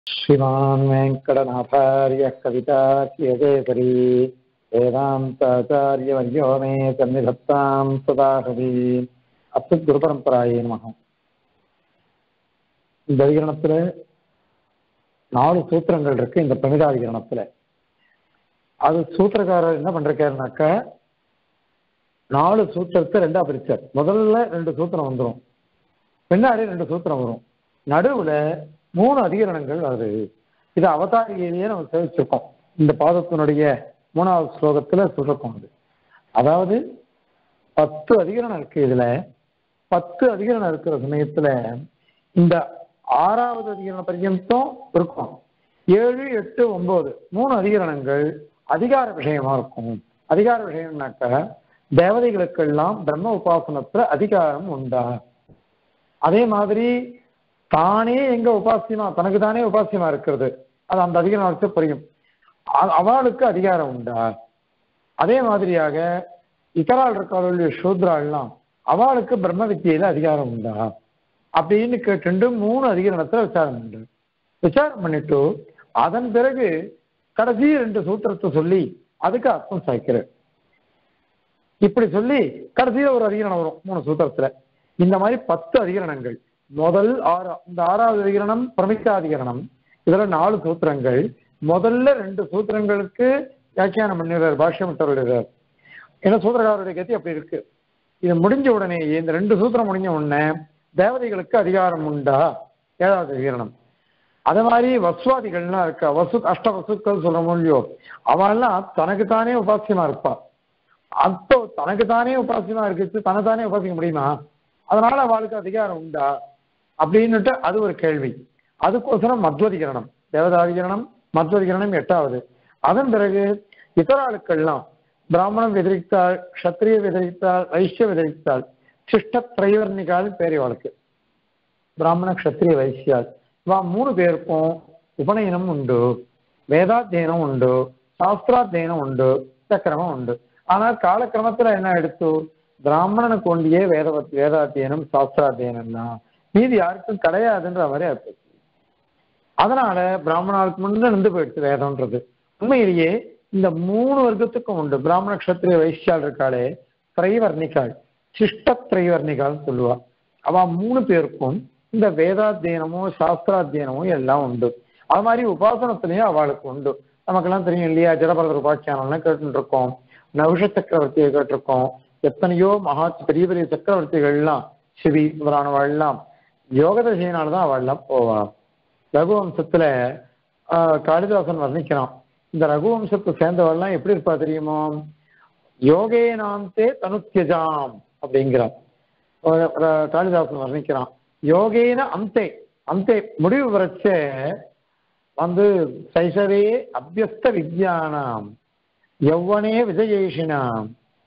श्रीमान् वेङ्कटनाथार्यः कवितार्यकेसरी वेदान्ताचार्यवर्यो मे सन्निधत्तां सदा हरि அப்துல் குருபரம்பராயே நமகம் இந்த அதிகரணத்துல நாலு சூத்திரங்கள் இருக்கு இந்த பிரமிதாதிகரணத்துல அது சூத்திரக்காரர் என்ன பண்றாருனாக்கா நாலு சூத்திரத்தை ரெண்டா பிரிச்சார் முதல்ல ரெண்டு சூத்திரம் வந்துடும் பின்னாடி ரெண்டு சூத்திரம் வரும் நடுவுல மூணு அதிகரணங்கள் வருது இது அவதாரிகையிலேயே நம்ம சேவிச்சிருக்கோம் இந்த பாதத்தினுடைய மூணாவது ஸ்லோகத்துல சொல்லிருக்கோம் அது அதாவது பத்து அதிகரணம் இருக்கு இதுல பத்து அதிகரணம் இருக்கிற சமயத்துல இந்த ஆறாவது அதிகரண பர்யந்தம் இருக்கும் ஏழு எட்டு ஒன்பது மூணு அதிகரணங்கள் அதிகார விஷயமா இருக்கும் அதிகார விஷயம்னாக்க தேவதைகளுக்கெல்லாம் பிரம்ம உபாசனத்துல அதிகாரம் உண்டா அதே மாதிரி தானே எங்க உபாசியமா தனக்கு தானே உபாசியமா இருக்கிறது அது அந்த அதிகாரம் வச்சு புரியும் அவளுக்கு அதிகாரம் உண்டா அதே மாதிரியாக இத்தரால் இருக்காளுடைய சூத்ராள்லாம் அவளுக்கு பிரம்ம வித்தியில அதிகாரம் உண்டா அப்படின்னு கேட்டு மூணு அதிகரணத்துல விசாரம் உண்டு விசாரம் பண்ணிட்டு அதன் பிறகு கடைசி ரெண்டு சூத்திரத்தை சொல்லி அதுக்கு அர்த்தம் சாய்க்கிறார் இப்படி சொல்லி கடைசியில ஒரு அதிகரணம் வரும் மூணு சூத்திரத்துல இந்த மாதிரி பத்து அதிகரணங்கள் முதல் ஆறு இந்த ஆறாவது அதிகரணம் பிரமிக்கா அதிகரணம் இதுல நாலு சூத்திரங்கள் முதல்ல ரெண்டு சூத்திரங்களுக்கு வியாக்கியானம் பண்ணிடுறார் பாஷ்யம் விட்டுறார் ஏன்னா சூத்திரக்காரருடைய கத்தி அப்படி இருக்கு இது முடிஞ்ச உடனே இந்த ரெண்டு சூத்திரம் முடிஞ்ச உடனே தேவதைகளுக்கு அதிகாரம் உண்டா ஏழாவது அதிகரணம் அதே மாதிரி வசுவாதிகள்லாம் இருக்கா வசு அஷ்ட வசுக்கள் சொல்ற இல்லையோ அவெல்லாம் தனக்கு தானே உபாசியமா இருப்பா அப்போ தனக்கு தானே உபாசியமா இருக்கு தனத்தானே உபாசிக்க முடியுமா அதனால அவளுக்கு அதிகாரம் உண்டா அப்படின்னுட்டு அது ஒரு கேள்வி அதுக்கோசரம் மத்வதிகரணம் தேவதாதிகரணம் மத்வதிகரணம் எட்டாவது அதன் பிறகு இதராளுக்கெல்லாம் பிராமணம் எதிரித்தாள் க்ஷத்ரிய எதிரித்தாள் வைஷ்ய எதிரித்தாள் சிஷ்ட திரைவர்ணிகால் பேர் இவளுக்கு பிராமண க்ஷத்ரிய வைசியாள் வா மூணு பேருக்கும் உபநயனம் உண்டு வேதாத்தியனம் உண்டு சாஸ்திராத்தியனம் உண்டு சக்கரமும் உண்டு ஆனால் காலக்கிரமத்துல என்ன எடுத்து பிராமணனுக்கு ஒண்டியே வேத வேதாத்தியனம் சாஸ்திராத்தியனம் தான் மீதி யாருக்கும் கிடையாதுன்ற மாதிரி அர்த்தம் அதனால பிராமணாவுக்கு முன்ன நின்று போயிடுச்சு வேதம்ன்றது உண்மையிலேயே இந்த மூணு வர்க்கத்துக்கும் உண்டு பிராமண கஷத்திரிய வைசியால் இருக்காளே திரைவர்ணிகாள் சிஷ்ட திரைவர்ணிகால் சொல்லுவா அவ மூணு பேருக்கும் இந்த வேதாத்தியனமும் சாஸ்திராத்தியனமும் எல்லாம் உண்டு அது மாதிரி உபாசனத்திலையும் அவளுக்கு உண்டு நமக்கெல்லாம் தெரியும் இல்லையா ஜடபரதர் உபாக்கியானம்லாம் கேட்டு இருக்கோம் நவுஷ சக்கரவர்த்தியை கேட்டிருக்கோம் எத்தனையோ மகா பெரிய பெரிய சக்கரவர்த்திகள்லாம் சிவி முதலானவாள்லாம் யோக தசையினால்தான் அவள்லாம் போவா ரகுவம்சத்துல காளிதாசன் வர்ணிக்கிறான் இந்த ரகுவம்சத்தை சேர்ந்தவெல்லாம் எப்படி இருப்பா தெரியுமோ யோகே நாந்தே தனுத்தியஜாம் அப்படிங்கிறான் காளிதாசன் வர்ணிக்கிறான் யோகேன அந்தே அந்தே முடிவு வரைச்ச வந்து சைசவே அபியஸ்த வித்யானாம் யௌவனே விஜயேஷினாம்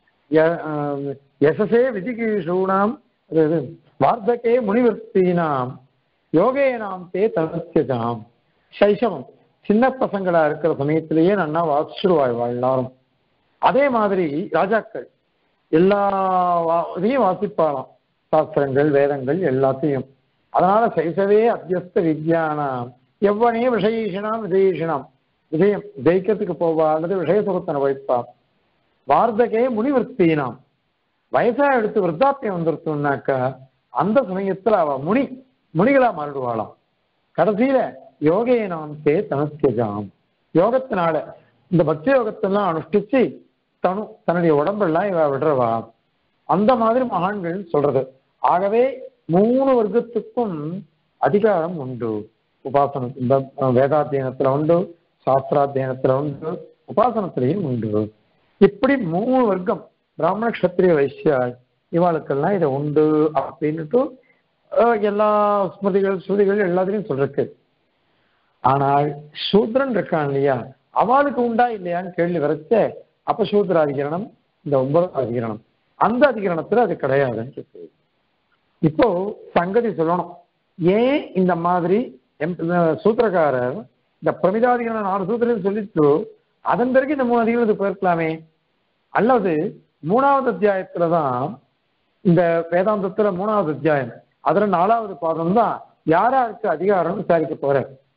யசசே விஜிகீஷூனாம் வார்த்தகே முனிவர்த்தீனாம் யோகே நாம் தே தனுத்தியஜாம் சைசவம் சின்ன பசங்களா இருக்கிற சமயத்திலேயே நன்னா வாசிச்சுடுவாள் எல்லாரும் அதே மாதிரி ராஜாக்கள் எல்லா இதையும் வாசிப்பாளாம் சாஸ்திரங்கள் வேதங்கள் எல்லாத்தையும் அதனால சைசவே அத்தியஸ்த வித்யானாம் எவ்வளே விஷயீஷனாம் விஜயீஷனாம் விஜயம் ஜெயிக்கிறதுக்கு போவா அல்லது விஷய சுகத்தனை வைப்பா வார்த்தகே முனிவர்த்தினாம் வயசா எடுத்து விருத்தாப்பியம் வந்துருத்தோம்னாக்கா அந்த சமயத்துல அவ முனி முனிகளா மாறிடுவாளாம் கடைசியில யோகே நாம் தே தனுத்தியஜாம் யோகத்தினால இந்த பக்தி யோகத்தெல்லாம் அனுஷ்டிச்சு தனு தன்னுடைய உடம்பெல்லாம் இவ விடுறவா அந்த மாதிரி மகான்கள் சொல்றது ஆகவே மூணு வர்க்கத்துக்கும் அதிகாரம் உண்டு உபாசனம் இந்த வேதாத்தியனத்துல உண்டு சாஸ்திராத்தியனத்துல உண்டு உபாசனத்திலையும் உண்டு இப்படி மூணு வர்க்கம் பிராமண கஷத்திரிய வைசியா இவாளுக்கெல்லாம் இதை உண்டு அப்படின்னுட்டு எல்லா ஸ்மிருதிகள் ஸ்ருதிகள் எல்லாத்தையும் சொல்றக்கு ஆனால் சூத்ரன் இருக்கான் இல்லையா அவளுக்கு உண்டா இல்லையான்னு கேள்வி வரைச்ச அப்ப சூத்ர அதிகரணம் இந்த ஒன்பதாம் அதிகரணம் அந்த அதிகரணத்துல அது கிடையாதுன்னு சொல்லுது இப்போ சங்கதி சொல்லணும் ஏன் இந்த மாதிரி சூத்திரக்காரர் இந்த பிரமிதாதிகரணம் நாலு சூத்திரம் சொல்லிட்டு அதன் பிறகு இந்த மூணு அதிகாரத்துக்கு போயிருக்கலாமே அல்லது மூணாவது அத்தியாயத்துல தான் இந்த வேதாந்தத்துல மூணாவது அத்தியாயம் அதுல நாலாவது பாதம் தான் யாராருக்கு அதிகாரம் விசாரிக்க போற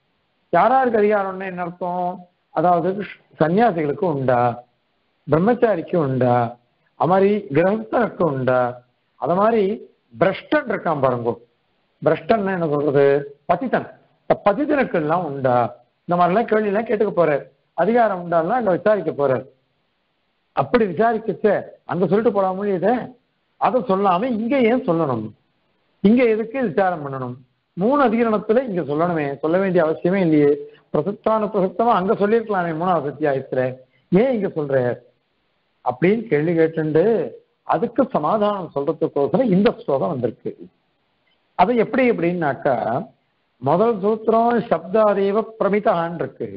யாராருக்கு அதிகாரம்னு என்ன அர்த்தம் அதாவது சன்னியாசிகளுக்கு உண்டா பிரம்மச்சாரிக்கு உண்டா அது மாதிரி கிரகஸ்தனுக்கு உண்டா அது மாதிரி பிரஷ்டன் இருக்கான் பாருங்க பிரஷ்டன் என்ன சொல்றது பதித்தன் இந்த பதித்தனுக்கு எல்லாம் உண்டா இந்த மாதிரிலாம் கேள்வி எல்லாம் கேட்டுக்க போறார் அதிகாரம் உண்டாலாம் அங்க விசாரிக்க போறார் அப்படி விசாரிக்கச்ச அங்க சொல்லிட்டு போட முடியுதே அதை சொல்லாம இங்க ஏன் சொல்லணும் இங்க எதுக்கு விசாரம் பண்ணணும் மூணு அதிகரணத்துல இங்க சொல்லணுமே சொல்ல வேண்டிய அவசியமே இல்லையே பிரசக்தான பிரசக்தமா அங்க சொல்லியிருக்கலாமே மூணாவது அத்தியாயத்துல ஏன் இங்க சொல்ற அப்படின்னு கேள்வி கேட்டுண்டு அதுக்கு சமாதானம் சொல்றதுக்கோசரம் இந்த ஸ்லோகம் வந்திருக்கு அது எப்படி எப்படின்னாக்கா முதல் சூத்திரம் சப்தாதேவ பிரமிதகான் இருக்கு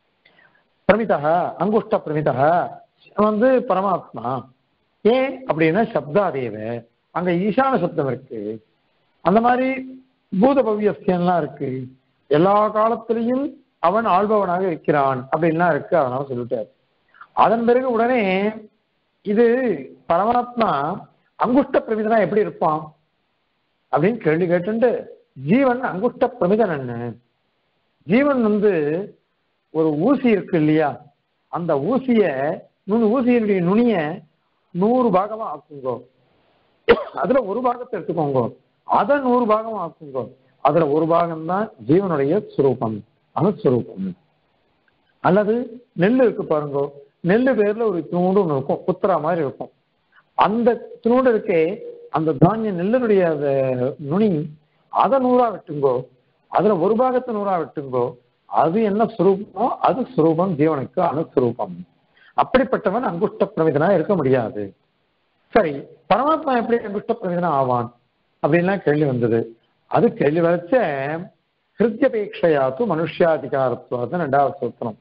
பிரமிதா அங்குஷ்ட பிரமிதா வந்து பரமாத்மா ஏன் அப்படின்னா சப்தாதேவ அங்க ஈசான சப்தம் இருக்கு அந்த மாதிரி பூத பவ்யஸ்தியம்லாம் இருக்கு எல்லா காலத்திலையும் அவன் ஆள்பவனாக இருக்கிறான் அப்படின்லாம் இருக்கு அதனால சொல்லிட்டார் அதன் பிறகு உடனே இது பரமாத்மா அங்குஷ்ட பிரமிதனா எப்படி இருப்பான் அப்படின்னு கேள்வி கேட்டுண்டு ஜீவன் அங்குஷ்ட பிரமிதன் என்ன ஜீவன் வந்து ஒரு ஊசி இருக்கு இல்லையா அந்த ஊசிய நுண் ஊசியினுடைய நுனிய நூறு பாகமா ஆக்குங்கோ அதுல ஒரு பாகத்தை எடுத்துக்கோங்க அதை நூறு பாகமா ஆக்குங்கோ அதுல ஒரு பாகம் தான் ஜீவனுடைய சுரூபம் அணுஸ்வரூபம் அல்லது நெல் இருக்கு பாருங்க நெல்லு பேர்ல ஒரு துணூண்டு ஒன்று இருக்கும் புத்திரா மாதிரி இருக்கும் அந்த துணூண்டு இருக்கே அந்த தானிய நெல்லினுடைய அந்த நுனி அதை நூறா வெட்டுங்கோ அதுல ஒரு பாகத்தை நூறா வெட்டுங்கோ அது என்ன சுரூபமோ அது சுரூபம் ஜீவனுக்கு அணுஸ்வரூபம் அப்படிப்பட்டவன் அங்குஷ்ட பிரமிதனா இருக்க முடியாது சரி பரமாத்மா எப்படி அங்குஷ்ட பிரமிதனா ஆவான் அப்படின்லாம் கேள்வி வந்தது அது கேள்வி வரைச்ச ஹிருத்யபேட்சையாத்து மனுஷாதிகாரத்துவம் ரெண்டாவது சூத்திரம்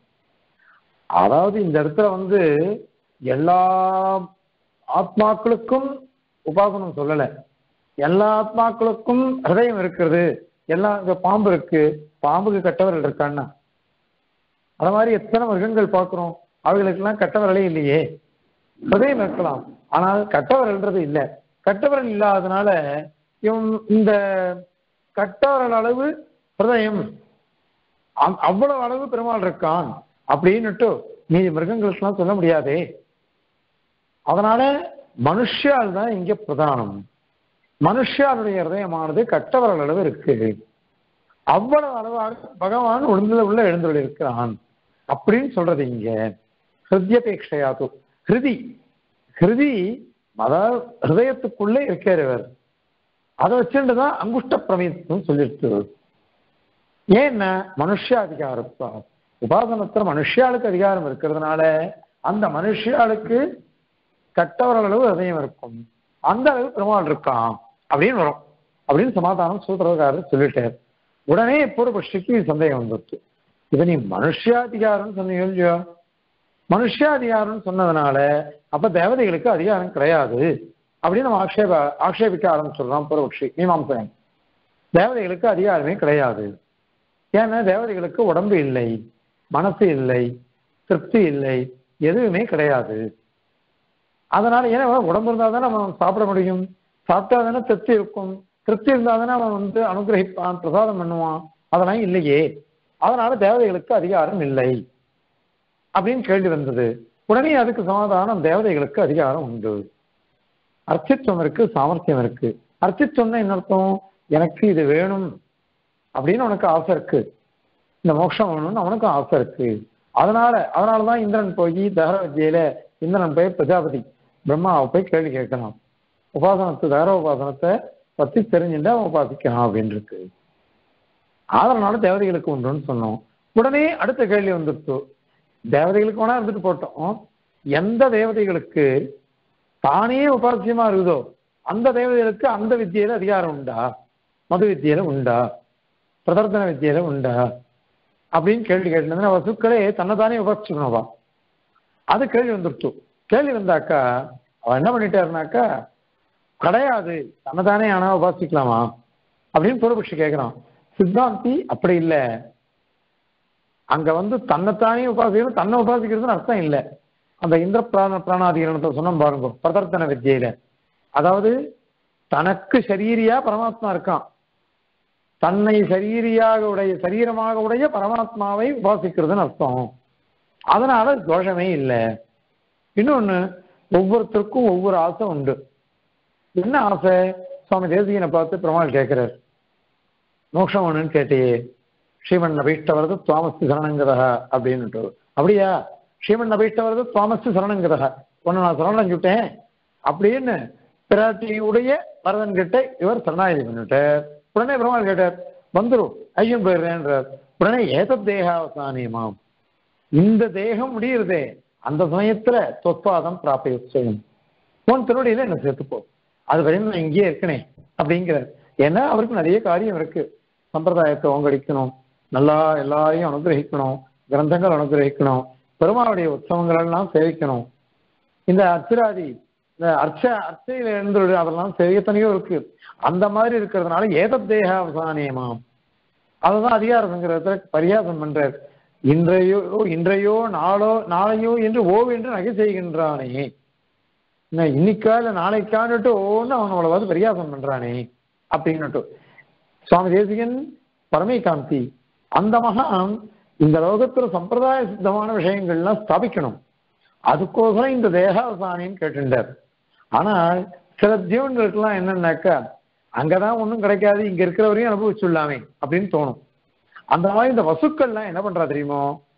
அதாவது இந்த இடத்துல வந்து எல்லா ஆத்மாக்களுக்கும் உபாசனம் சொல்லல எல்லா ஆத்மாக்களுக்கும் ஹிருதயம் இருக்கிறது எல்லா இங்க பாம்பு இருக்கு பாம்புக்கு கட்டவர்கள் இருக்கான்னா அது மாதிரி எத்தனை மிருகங்கள் பார்க்கிறோம் அவைகளுக்கெல்லாம் கட்டவர்களே இல்லையே ஹிருதயம் இருக்கலாம் ஆனால் கட்டவரல்ன்றது இல்லை கட்டவரல் இல்லாதனால இவன் இந்த கட்டவரல் அளவு ஹிருதயம் அ- அவ்வளவு அளவு பெருமாள் இருக்கான் அப்படின்னுட்டு மீதி மிருகங்களுக்கெல்லாம் சொல்ல முடியாதே அதனால மனுஷால் தான் இங்க பிரதானம் மனுஷாருடைய ஹிருதயமானது கட்டவரல் அளவு இருக்கு அவ்வளவு அளவாக பகவான் உளுந்தது உள்ள எழுந்துள்ள இருக்கிறான் அப்படின்னு சொல்றது இங்க ஹிருத்யபேட்சையாது ஹிருதி ஹிருதி அதாவது ஹிருதயத்துக்குள்ளே இருக்கிறவர் அதை வச்சுட்டு தான் அங்குஷ்ட பிரமேதம் சொல்லிட்டு ஏன்னா மனுஷாதிகாரத்தா உபாசனத்துல மனுஷியாளுக்கு அதிகாரம் இருக்கிறதுனால அந்த மனுஷியாளுக்கு கட்டவரல் அளவு ஹதயம் இருக்கும் அந்த அளவு பெருமாள் இருக்கான் அப்படின்னு வரும் அப்படின்னு சமாதானம் சூத்திரக்காரர் சொல்லிட்டார் உடனே பூர்வபக்ஷிக்கு சந்தேகம் வந்துருச்சு இதை நீ மனுஷாதிகாரம்னு சொன்னீங்க இல்லையோ மனுஷாதிகாரம்னு சொன்னதுனால அப்ப தேவதைகளுக்கு அதிகாரம் கிடையாது அப்படின்னு நம்ம ஆக்ஷேப ஆக்ஷேபிக்க ஆரம்பிச்சிடலாம் பூர்வபக்ஷி மீமாம்சகன் தேவதைகளுக்கு அதிகாரமே கிடையாது ஏன்னா தேவதைகளுக்கு உடம்பு இல்லை மனசு இல்லை திருப்தி இல்லை எதுவுமே கிடையாது அதனால ஏன்னா உடம்பு இருந்தால் தானே அவன் சாப்பிட முடியும் சாப்பிட்டா தானே திருப்தி இருக்கும் திருப்தி இருந்தால் தானே அவன் வந்து அனுகிரகிப்பான் பிரசாதம் பண்ணுவான் அதெல்லாம் இல்லையே அதனால தேவதைகளுக்கு அதிகாரம் இல்லை அப்படின்னு கேள்வி வந்தது உடனே அதுக்கு சமாதானம் தேவதைகளுக்கு அதிகாரம் உண்டு அர்ச்சித்துவம் இருக்கு சாமர்த்தியம் இருக்கு அர்ச்சித்துவம்னா என்ன அர்த்தம் எனக்கு இது வேணும் அப்படின்னு உனக்கு ஆசை இருக்கு இந்த மோட்சம் வேணும்னு அவனுக்கும் ஆசை இருக்கு அதனால அதனாலதான் இந்திரன் போய் தகர வித்தியில இந்திரன் போய் பிரஜாபதி பிரம்மாவை போய் கேள்வி கேட்கலாம் உபாசனத்து தகர உபாசனத்தை பத்தி தெரிஞ்சுட்டு அவன் உபாசிக்கலாம் அப்படின்னு இருக்கு அதனால தேவதைகளுக்கு உண்டுன்னு சொன்னோம் உடனே அடுத்த கேள்வி வந்துருச்சு தேவதைகளுக்கு வேணா இருந்துட்டு போட்டோம் எந்த தேவதைகளுக்கு தானே உபாசியமா இருக்குதோ அந்த தேவதைகளுக்கு அந்த வித்தியில அதிகாரம் உண்டா மது வித்தியில உண்டா பிரதர்த்தன வித்தியில உண்டா அப்படின்னு கேள்வி கேட்டு வசுக்களே தன்னைத்தானே உபாசிச்சுக்கணும்பா அது கேள்வி வந்துருச்சு கேள்வி வந்தாக்கா அவன் என்ன பண்ணிட்டாருனாக்கா கிடையாது தன்னைத்தானே ஆனா உபாசிக்கலாமா அப்படின்னு பூர்வபக்ஷி கேட்கிறான் சித்தாந்தி அப்படி இல்லை அங்க வந்து தன்னைத்தானே உபாசிக்கணும் தன்னை உபாசிக்கிறதுன்னு அர்த்தம் இல்லை அந்த இந்திர பிராண பிராணாதிகரணத்தை சொன்ன பாருங்க பிரதர்த்தன வித்தியில அதாவது தனக்கு சரீரியா பரமாத்மா இருக்கான் தன்னை சரீரியாக உடைய சரீரமாக உடைய பரமாத்மாவை உபாசிக்கிறதுன்னு அர்த்தம் அதனால தோஷமே இல்லை இன்னொன்னு ஒவ்வொருத்தருக்கும் ஒவ்வொரு ஆசை உண்டு என்ன ஆசை சுவாமி தேசிகனை பார்த்து பெருமாள் கேட்கிறார் மோட்சம் வேணும்னு கேட்டியே ஸ்ரீமன் நபீஷ்டவரது துவாமஸ்து சரணங்கதா அப்படின்னுட்டு அப்படியா ஸ்ரீமன் நபீஷ்டவரது துவாமஸ்து சரணங்கதா உன்னை நான் சரணடைஞ்சுட்டேன் அப்படின்னு பிராட்டியுடைய வரதன் கிட்ட இவர் சரணாகதி பண்ணிட்டார் உடனே பெருமாள் கேட்டார் வந்துரும் ஐயம் போயிடுறேன்றார் உடனே ஏதத் தேகாவசானியமாம் இந்த தேகம் முடியுறதே அந்த சமயத்துல தொத்பாதம் பிராபியம் உன் திருவடியில என்ன சேர்த்துப்போ அது வரையும் நான் இங்கேயே இருக்கனே அப்படிங்கிறார் ஏன்னா அவருக்கு நிறைய காரியம் இருக்கு சம்பிரதாயத்தை ஓங்கடிக்கணும் நல்லா எல்லாரையும் அனுகிரகிக்கணும் கிரந்தங்கள் அனுகிரகிக்கணும் பெருமாளுடைய உற்சவங்கள் எல்லாம் சேவிக்கணும் இந்த அர்ச்சராதி இந்த அர்ச்ச அர்ச்சையில இருந்து அதெல்லாம் செய்யத்தனையோ இருக்கு அந்த மாதிரி இருக்கிறதுனால ஏதத் தேக அவசானியமாம் அதுதான் அதிகார சங்கரத்துல பரியாசம் பண்றார் இன்றையோ இன்றையோ நாளோ நாளையோ என்று ஓ என்று நகை செய்கின்றானே என்ன இன்னைக்கா இல்ல நாளைக்கான்னுட்டு ஓன்னு அவன் அவ்வளவு பரியாசம் பண்றானே அப்படின்னுட்டு சுவாமி தேசிகன் பரமைகாந்தி அந்த மகான் இந்த லோகத்துல சம்பிரதாய சித்தமான விஷயங்கள்லாம் ஸ்தாபிக்கணும் அதுக்கோசரம் இந்த தேகாவசானின்னு கேட்டுட்டார் ஆனால் சில ஜீவன்களுக்கெல்லாம் என்னன்னாக்கா அங்கதான் ஒண்ணும் கிடைக்காது இங்க இருக்கிறவரையும் அனுபவிச்சுடலாமே அப்படின்னு தோணும் அந்த மாதிரி இந்த வசுக்கள்லாம் என்ன பண்றா தெரியுமோ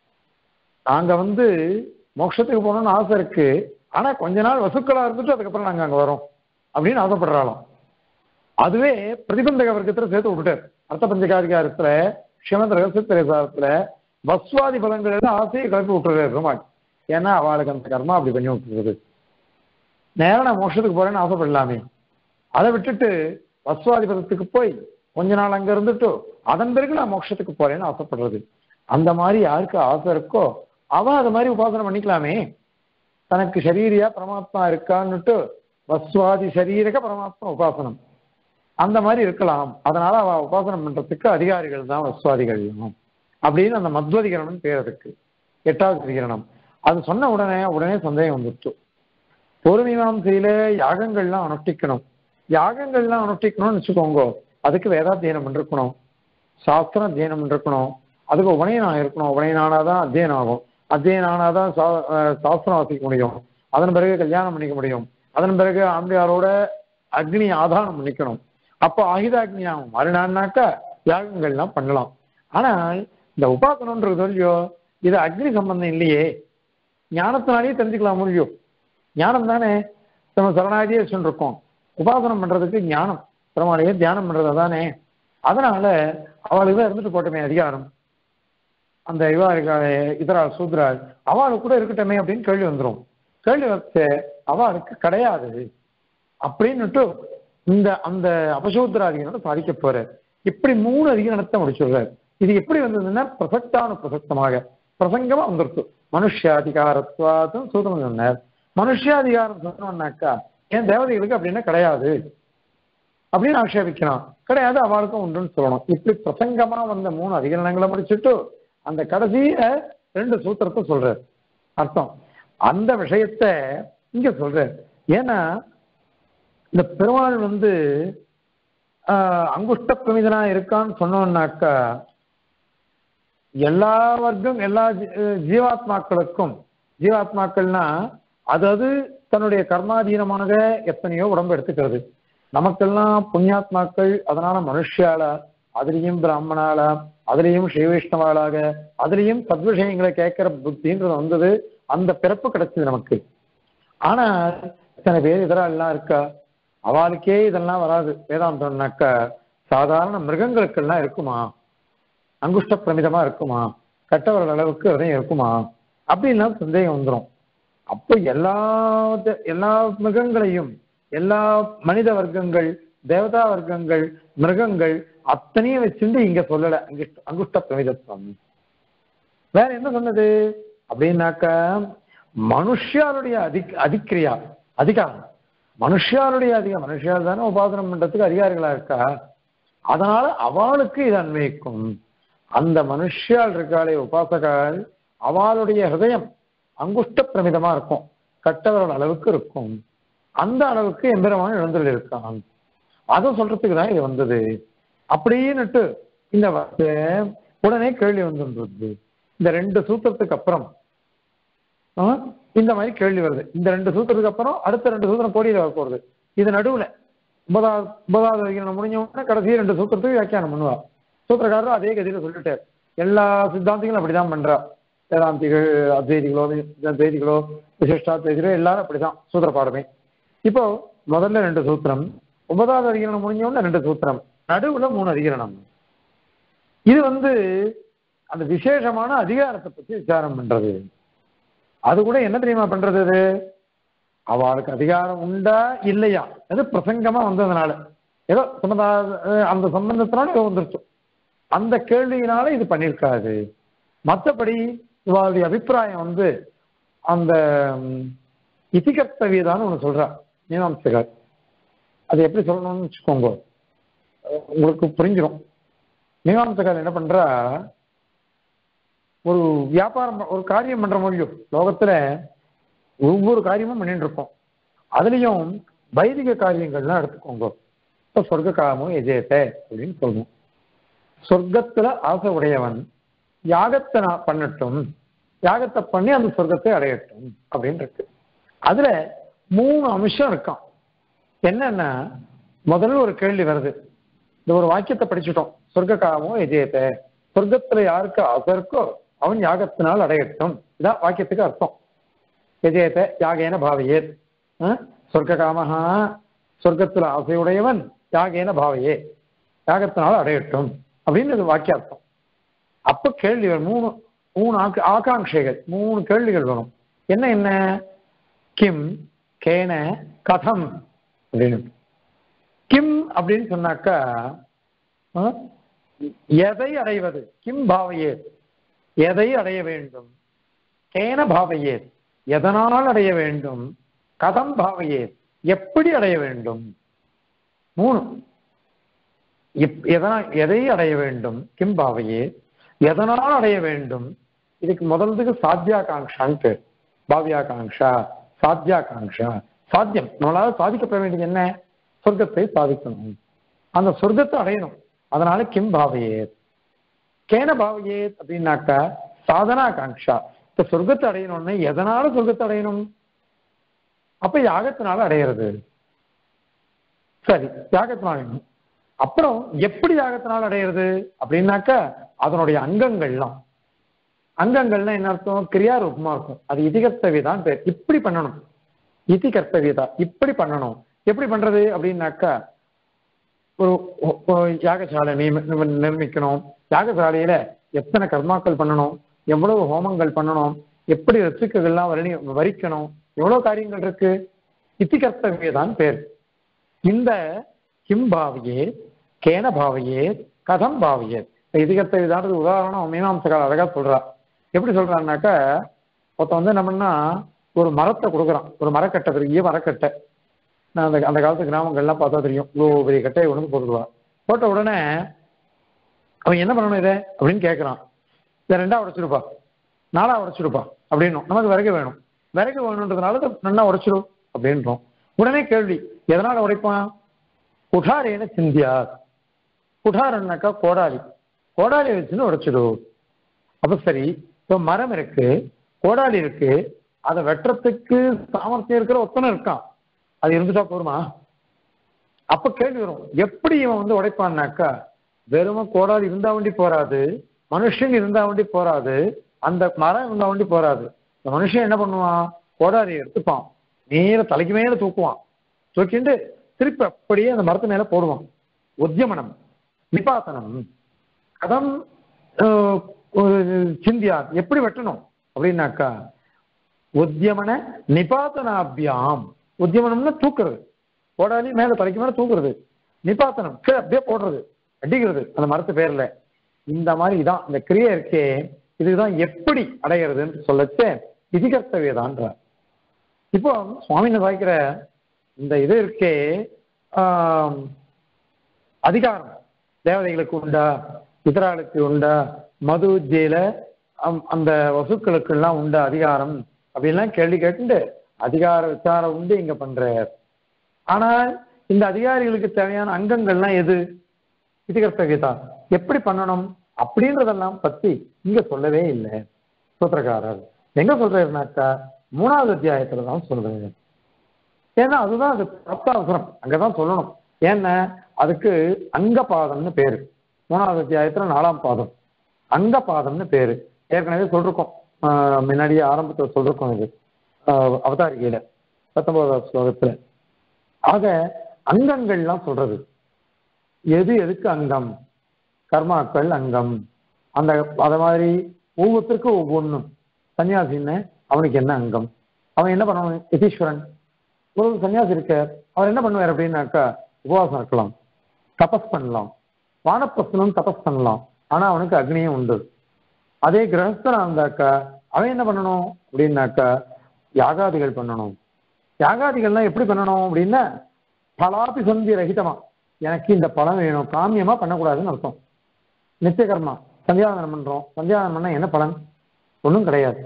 நாங்க வந்து மோட்சத்துக்கு போகணும்னு ஆசை இருக்கு ஆனா கொஞ்ச நாள் வசுக்களா இருந்துட்டு அதுக்கப்புறம் நாங்க அங்க வரோம் அப்படின்னு ஆசைப்படுறாலும் அதுவே பிரதிபந்தக வர்க்கத்துல சேர்த்து விட்டுட்டார் அர்த்த பஞ்சகாதிகாரத்துல ஸ்ரீமந்த ரகசியத்திரசாரத்துல வஸ்வாதி பலங்கள் எல்லாம் ஆசையை கிளப்பி விட்டுறாரு பெருமாள் ஏன்னா அவளுக்கு அந்த கர்மா அப்படி பண்ணி விட்டுருது நேரம் நான் மோட்சத்துக்கு போறேன்னு ஆசைப்படலாமே அதை விட்டுட்டு வஸ்வாதி பதத்துக்கு போய் கொஞ்ச நாள் அங்க இருந்துட்டு அதன் பிறகு நான் மோட்சத்துக்கு போறேன்னு ஆசைப்படுறது அந்த மாதிரி யாருக்கு ஆசை இருக்கோ அவ அது மாதிரி உபாசனை பண்ணிக்கலாமே தனக்கு சரீரியா பரமாத்மா இருக்கான்னுட்டு வஸ்வாதி சரீரக பரமாத்மா உபாசனம் அந்த மாதிரி இருக்கலாம் அதனால அவ உபாசனம் பண்றதுக்கு அதிகாரிகள் தான் வஸ்வாதிகள் அப்படின்னு அந்த மத்வதிகரணம் பேர் அதுக்கு எட்டாவது அதிகரணம் அது சொன்ன உடனே உடனே சந்தேகம் வந்துட்டு பொறுமீமாசையில யாகங்கள்லாம் அனுஷ்டிக்கணும் யாகங்கள்லாம் அனுஷ்டிக்கணும்னு வச்சுக்கோங்க அதுக்கு வேதாத்தியனம் பண்ணிருக்கணும் சாஸ்திரம் அத்தியனம் பண்ணிருக்கணும் அதுக்கு உபநயனம் இருக்கணும் உபநயனம் ஆனாதான் அத்தியனம் ஆகும் அத்தியனம் ஆனாதான் சா- அஹ் சாஸ்திரம் வாசிக்க முடியும் அதன் பிறகு கல்யாணம் பண்ணிக்க முடியும் அதன் பிறகு ஆம்பியாரோட அக்னி ஆதானம் பண்ணிக்கணும் அப்போ ஆயுதாக்னி ஆகும் மறுநாள்னாக்கா யாகங்கள்லாம் பண்ணலாம் ஆனால் இந்த உபாசனம்ன்றது இல்லையோ இது அக்னி சம்பந்தம் இல்லையே ஞானத்தினாலேயே தெரிஞ்சுக்கலாம் முடியும் ஞானம் தானே நம்ம சரணாகியே இருக்கோம் உபாசனம் பண்றதுக்கு ஞானம் பெருமாளையே தியானம் பண்றது தானே அதனால அவளுக்கு தான் இருந்துட்டு போட்டோமே அதிகாரம் அந்த இவா இருக்காளே இதரா சூத்ராள் அவளுக்கு கூட இருக்கட்டுமே அப்படின்னு கேள்வி வந்துரும் கேள்வி வச்சு அவளுக்கு கிடையாது அப்படின்னுட்டு இந்த அந்த அபசூத்ர அதிகாரத்தை சாதிக்க போற இப்படி மூணு அதிகாரத்தை முடிச்சுடுறாரு இது எப்படி வந்ததுன்னா பிரசக்தான பிரசக்தமாக பிரசங்கமா வந்துருச்சு மனுஷாதிகாரத்துவாதும் சூத்திரம் சொன்னார் மனுஷாதிகாரம் சொன்னோம்னாக்கா ஏன் தேவதைகளுக்கு அப்படின்னா கிடையாது அப்படின்னு ஆக்ஷேபிக்கலாம் கிடையாது அவளுக்கும் உண்டுன்னு சொல்லணும் இப்படி பிரசங்கமா வந்த மூணு அதிகரணங்களை முடிச்சுட்டு அந்த கடைசியில ரெண்டு சூத்திரத்தை சொல்றாரு அர்த்தம் அந்த விஷயத்த இங்க சொல்றாரு ஏன்னா இந்த பெருமாள் வந்து ஆஹ், அங்குஷ்ட பிரமிதனா இருக்கான்னு சொன்னோம்னாக்கா எல்லா வர்க்கம் எல்லா ஜீ- அஹ் ஜீவாத்மாக்களுக்கும் ஜீவாத்மாக்கள்னா அதாவது தன்னுடைய கர்மாதீனமாக எத்தனையோ உடம்பு எடுத்துக்கிறது நமக்கெல்லாம் புண்ணியாத்மாக்கள் அதனால மனுஷியால அதுலயும் பிராமணால அதுலயும் ஸ்ரீவைஷ்ணவாளாக அதுலயும் சத்விஷயங்களை கேட்கிற புத்தின்றது வந்தது அந்த பிறப்பு கிடைச்சது நமக்கு ஆனா இத்தனை பேர் இதெல்லாம் எல்லாம் இருக்கா அவளுக்கே இதெல்லாம் வராது வேதாந்தம்னாக்கா சாதாரண மிருகங்களுக்கெல்லாம் இருக்குமா அங்குஷ்ட பிரமிதமா இருக்குமா கட்டவர்கள் அளவுக்கு ஹிருதயம் இருக்குமா அப்படின்லாம் சந்தேகம் வந்துடும் அப்போ எல்லா த- எல்லா மிருகங்களையும் எல்லா மனித வர்க்கங்கள் தேவதா வர்க்கங்கள் மிருகங்கள் அத்தனையும் வச்சுட்டு இங்க சொல்லல அங்குஷ்ட அங்குஷ்ட பிரமிதத்துவம் வேற என்ன சொன்னது அப்படின்னாக்க மனுஷியாருடைய அதிக் அதிக்கிரியா அதிகாரம் மனுஷியாருடைய அதிகம் மனுஷியார் தானே உபாசனம் பண்றதுக்கு அதிகாரிகளா இருக்கா அதனால அவளுக்கு இது அன்வயிக்கும் அந்த மனுஷியால் இருக்காளே உபாசகால் அவளுடைய ஹிருதயம் அங்குஷ்ட பிரமிதமா இருக்கும் கட்டவர்கள் அளவுக்கு இருக்கும் அந்த அளவுக்கு எம்பெருமான் எழுந்துள்ள இருக்கான் அதை சொல்றதுக்கு தான் இது வந்தது அப்படின்னுட்டு இந்த வார்த்தை உடனே கேள்வி வந்துன்றது இந்த ரெண்டு சூத்திரத்துக்கு அப்புறம் ஆ, இந்த மாதிரி கேள்வி வருது இந்த ரெண்டு சூத்திரத்துக்கு அப்புறம் அடுத்த ரெண்டு சூத்திரம் கோடியில் வர போறது இது நடுவுல ஒன்பதாவது ஒன்பதாவது அதிகரணம் முடிஞ்ச உடனே கடைசி ரெண்டு சூத்திரத்துக்கு வியாக்கியானம் பண்ணுவா சூத்திரக்காரரும் அதே கதியில சொல்லிட்டார் எல்லா சித்தாந்திகளும் அப்படிதான் பண்றா வேதாந்திகள் அத்வைதிகளோ அத்வைதிகளோ விசிஷ்டாத்வைதிகளோ எல்லாரும் அப்படிதான் சூத்திர பாடமே இப்போ முதல்ல ரெண்டு சூத்திரம் ஒன்பதாவது அதிகரணம் முடிஞ்ச உடனே ரெண்டு சூத்திரம் நடுவுல மூணு அதிகரணம் இது வந்து அந்த விசேஷமான அதிகாரத்தை பத்தி விசாரம் பண்றது அது கூட என்ன தெரியுமா பண்றது அது அவளுக்கு அதிகாரம் உண்டா இல்லையா அது பிரசங்கமா வந்ததுனால ஏதோ சம்பந்தா அஹ் அந்த சம்பந்தத்தினால ஏதோ வந்துருச்சு அந்த கேள்வியினால இது பண்ணியிருக்காது மற்றபடி இவளுடைய அபிப்பிராயம் வந்து அந்த ம், இதிகர்த்தவியதான்னு ஒன்று சொல்றா மீனாம்சகர் அது எப்படி சொல்லணும்னு வச்சுக்கோங்க அஹ் உங்களுக்கு புரிஞ்சிடும் மீமாம்சகர் என்ன பண்றா ஒரு வியாபாரம் ப- ஒரு காரியம் பண்ற முடியும் லோகத்துல ஒவ்வொரு காரியமும் பண்ணிட்டு இருப்போம் அதுலயும் வைதிக காரியங்கள்லாம் எடுத்துக்கோங்க இப்போ சொர்க்க காமம் எஜேத்த அப்படின்னு சொல்லுவோம் சொர்க்கத்துல ஆசை உடையவன் யாகத்தை நான் பண்ணட்டும் யாகத்தை பண்ணி அந்த சொர்க்கத்தை அடையட்டும் அப்படின்னு இருக்கு அதுல மூணு அம்சம் இருக்கான் என்னன்னா முதல்ல ஒரு கேள்வி வருது இந்த ஒரு வாக்கியத்தை படிச்சுட்டோம் சொர்க்க காமம் எஜேத்த சொர்க்கத்துல யாருக்கு ஆசை இருக்கோ அவன் யாகத்தினால் அடையட்டும் இதான் வாக்கியத்துக்கு அர்த்தம் எஜேத்த யாகேன பாவையேத் அஹ், சொர்க்க காமஹா சொர்க்கத்துல ஆசையுடையவன் யாகேன பாவையே யாகத்தினால் அடையட்டும் அப்படின்னு இது வாக்கியார்த்தம் அப்ப கேள்வி வரும் மூணு மூணு ஆக்க ஆகாங்கைகள் மூணு கேள்விகள் வரும் என்ன என்ன கிம் கேன கதம் அப்படின்னு கிம் அப்படின்னு சொன்னாக்கா ஆ, எதை அடைவது கிம் பாவையே எதை அடைய வேண்டும் கேன பாவையே எதனால் அடைய வேண்டும் கதம் பாவையே எப்படி அடைய வேண்டும் மூணு இப்- எதனால் எதை அடைய வேண்டும் கிம் பாவையே எதனால் அடைய வேண்டும் இதுக்கு முதல்துக்கு சாத்தியாகாங்ஷான்னு பேர் பாவியாகாங்ஷா சாத்தியாகாங்ஷா சாத்தியம் நம்மளால சாதிக்கப்பட வேண்டியது என்ன சொர்க்கத்தை சாதிக்கணும் அந்த சொர்க்கத்தை அடையணும் அதனால கிம் பாவையே கேன பாவையே அப்படின்னாக்கா சாதனா காங்ஷா இப்ப சொர்க்கத்தை அடையணும்னு எதனால சொர்க்கத்தை அடையணும் அப்ப யாகத்தினால அடையிறது சரி யாகத்தினால அடையணும் அப்புறம் எப்படி யாகத்தினால அடையிறது அப்படின்னாக்கா அதனுடைய அங்கங்கள்லாம் அங்கங்கள்னா என்ன அர்த்தம் கிரியா ரூபமா இருக்கும் அது இதிகர்த்தவியதான் பேர் இப்படி பண்ணணும் இதி கர்த்தவியதா இப்படி பண்ணணும் எப்படி பண்றது அப்படின்னாக்கா ஒரு ஒ- ஒரு யாகசாலை நியமி- நிர்மி- நிர்மிக்கணும் யாகசாலையில எத்தனை கர்மாக்கள் பண்ணணும் எவ்வளவு ஹோமங்கள் பண்ணணும் எப்படி ரிச்சுக்கள்லாம் வரணி வரிக்கணும் எவ்வளவு காரியங்கள் இருக்கு இத்தி கர்த்தவியதான் பேர் இந்த கிம் பாவியே கேன பாவியே கதம் பாவியே இது கர்த்தவியதான்றது உதாரணம் மீனாம்சகால் அழகா சொல்றா எப்படி சொல்றான்னாக்கா ஒருத்தன் வந்து நம்மன்னா ஒரு மரத்தை கொடுக்குறான் ஒரு மரக்கட்டை பெரிய மரக்கட்டை நான் அந்த அந்த காலத்து கிராமங்கள்லாம் பார்த்தா தெரியும் இவ்வளோ பெரிய கட்டையை கொண்டு வந்து போட்டுருவான் போட்ட உடனே அவன் என்ன பண்ணணும் இதை அப்படின்னு கேட்குறான் இதை ரெண்டா உடைச்சிருப்பா நாலா உடைச்சிருப்பா அப்படின்னும் நமக்கு விறகு வேணும் விறகு வேணுன்றதுனால இதை நல்லா உடைச்சிரும் அப்படின்றோம் உடனே கேள்வி எதனால உடைப்பான் குடாரேன சிந்தியா குடாரன்னாக்கா கோடாலி கோடாலி வச்சுன்னு உடைச்சிடும் அப்ப சரி இப்போ மரம் இருக்கு கோடாலி இருக்கு அதை வெட்டுறதுக்கு சாமர்த்தியம் இருக்கிற ஒத்தனை இருக்கான் அது இருந்துட்டா போருமா அப்ப கேள்வி வரும் எப்படி இவன் வந்து உடைப்பான்னாக்கா வெறும கோடாலி இருந்தா வண்டி போராது மனுஷன் இருந்தா வண்டி போராது அந்த மரம் இருந்தா வண்டி போராது இந்த மனுஷன் என்ன பண்ணுவான் கோடாலி எடுத்துப்பான் நேர தலைக்கு மேல தூக்குவான் தூக்கிட்டு திருப்பி அப்படியே அந்த மரத்து மேல போடுவான் உத்தியமனம் நிபாசனம் கதம் அஹ், ஒரு சிந்தியா எப்படி வெட்டணும் அப்படின்னாக்கா உத்தியமன நிபாத்தனாபியாம் உத்தியமனம்னா தூக்குறது கோடாலி மேல தலைக்கு மேல தூக்குறது நிபாத்தனம் கீழே அப்படியே போடுறது அடிக்கிறது அந்த மரத்து பேர்ல இந்த மாதிரி இதான் இந்த கிரியை இருக்கே இதுதான் எப்படி அடையிறதுன்னு சொல்லச்சே விதிகர்த்தவியதான்றார் இப்போ சுவாமின்னு வாய்க்கிற இந்த இது இருக்கே ஆம், அதிகாரம் தேவதைகளுக்கு உண்டா இதராளுக்கு உண்டா மது ஜெயில அந்த வசுக்களுக்கெல்லாம் உண்டா அதிகாரம் அப்படின்லாம் கேள்வி கேட்டு அதிகார விசாரம் உண்டு இங்க பண்றார் ஆனால் இந்த அதிகாரிகளுக்கு தேவையான அங்கங்கள்லாம் எது இதிகர்த்த கீதா எப்படி பண்ணணும் அப்படின்றதெல்லாம் பத்தி இங்க சொல்லவே இல்லை சூத்திரக்காரர் எங்க சொல்றாருனாக்கா மூணாவது அத்தியாயத்துல தான் சொல்றாரு ஏன்னா அதுதான் அது அவசரம் அங்கதான் சொல்லணும் ஏன்னா அதுக்கு அங்க பாதம்னு பேரு மூணாவது அத்தியாயத்துல நாலாம் பாதம் அங்க பாதம்னு பேரு ஏற்கனவே சொல்லிருக்கோம் ஆஹ் முன்னாடியே ஆரம்பத்துல சொல்லிருக்கோம் இது ஆஹ் அவதாரிகையில பத்தொன்பதாவது ஸ்லோகத்துல ஆக அங்கங்கள்லாம் சொல்றது எது எதுக்கு அங்கம் கர்மாக்கள் அங்கம் அந்த அத மாதிரி ஒவ்வொருத்தருக்கும் ஒவ்வொன்றும் சன்னியாசின்னு அவனுக்கு என்ன அங்கம் அவன் என்ன பண்ணணும் யதீஸ்வரன் ஒரு சன்னியாசி இருக்க அவர் என்ன பண்ணுவார் அப்படின்னாக்கா உபவாசம் இருக்கலாம் தபஸ் பண்ணலாம் வானப்பிரசனம் தபஸ் பண்ணலாம் ஆனா அவனுக்கு அக்னியும் உண்டு அதே கிரகஸ்தனா இருந்தாக்கா அவன் என்ன பண்ணணும் அப்படின்னாக்கா யாகாதிகள் பண்ணணும் யாகாதிகள்லாம் எப்படி பண்ணணும் அப்படின்னா பலாபி சந்தி ரகிதமா எனக்கு இந்த பழம் வேணும் காமியமா பண்ணக்கூடாதுன்னு அர்த்தம் நித்திய கர்மா சந்தியாவந்தனம் பண்றோம் சந்தியாவந்தனம் பண்ணா என்ன பலன் ஒன்றும் கிடையாது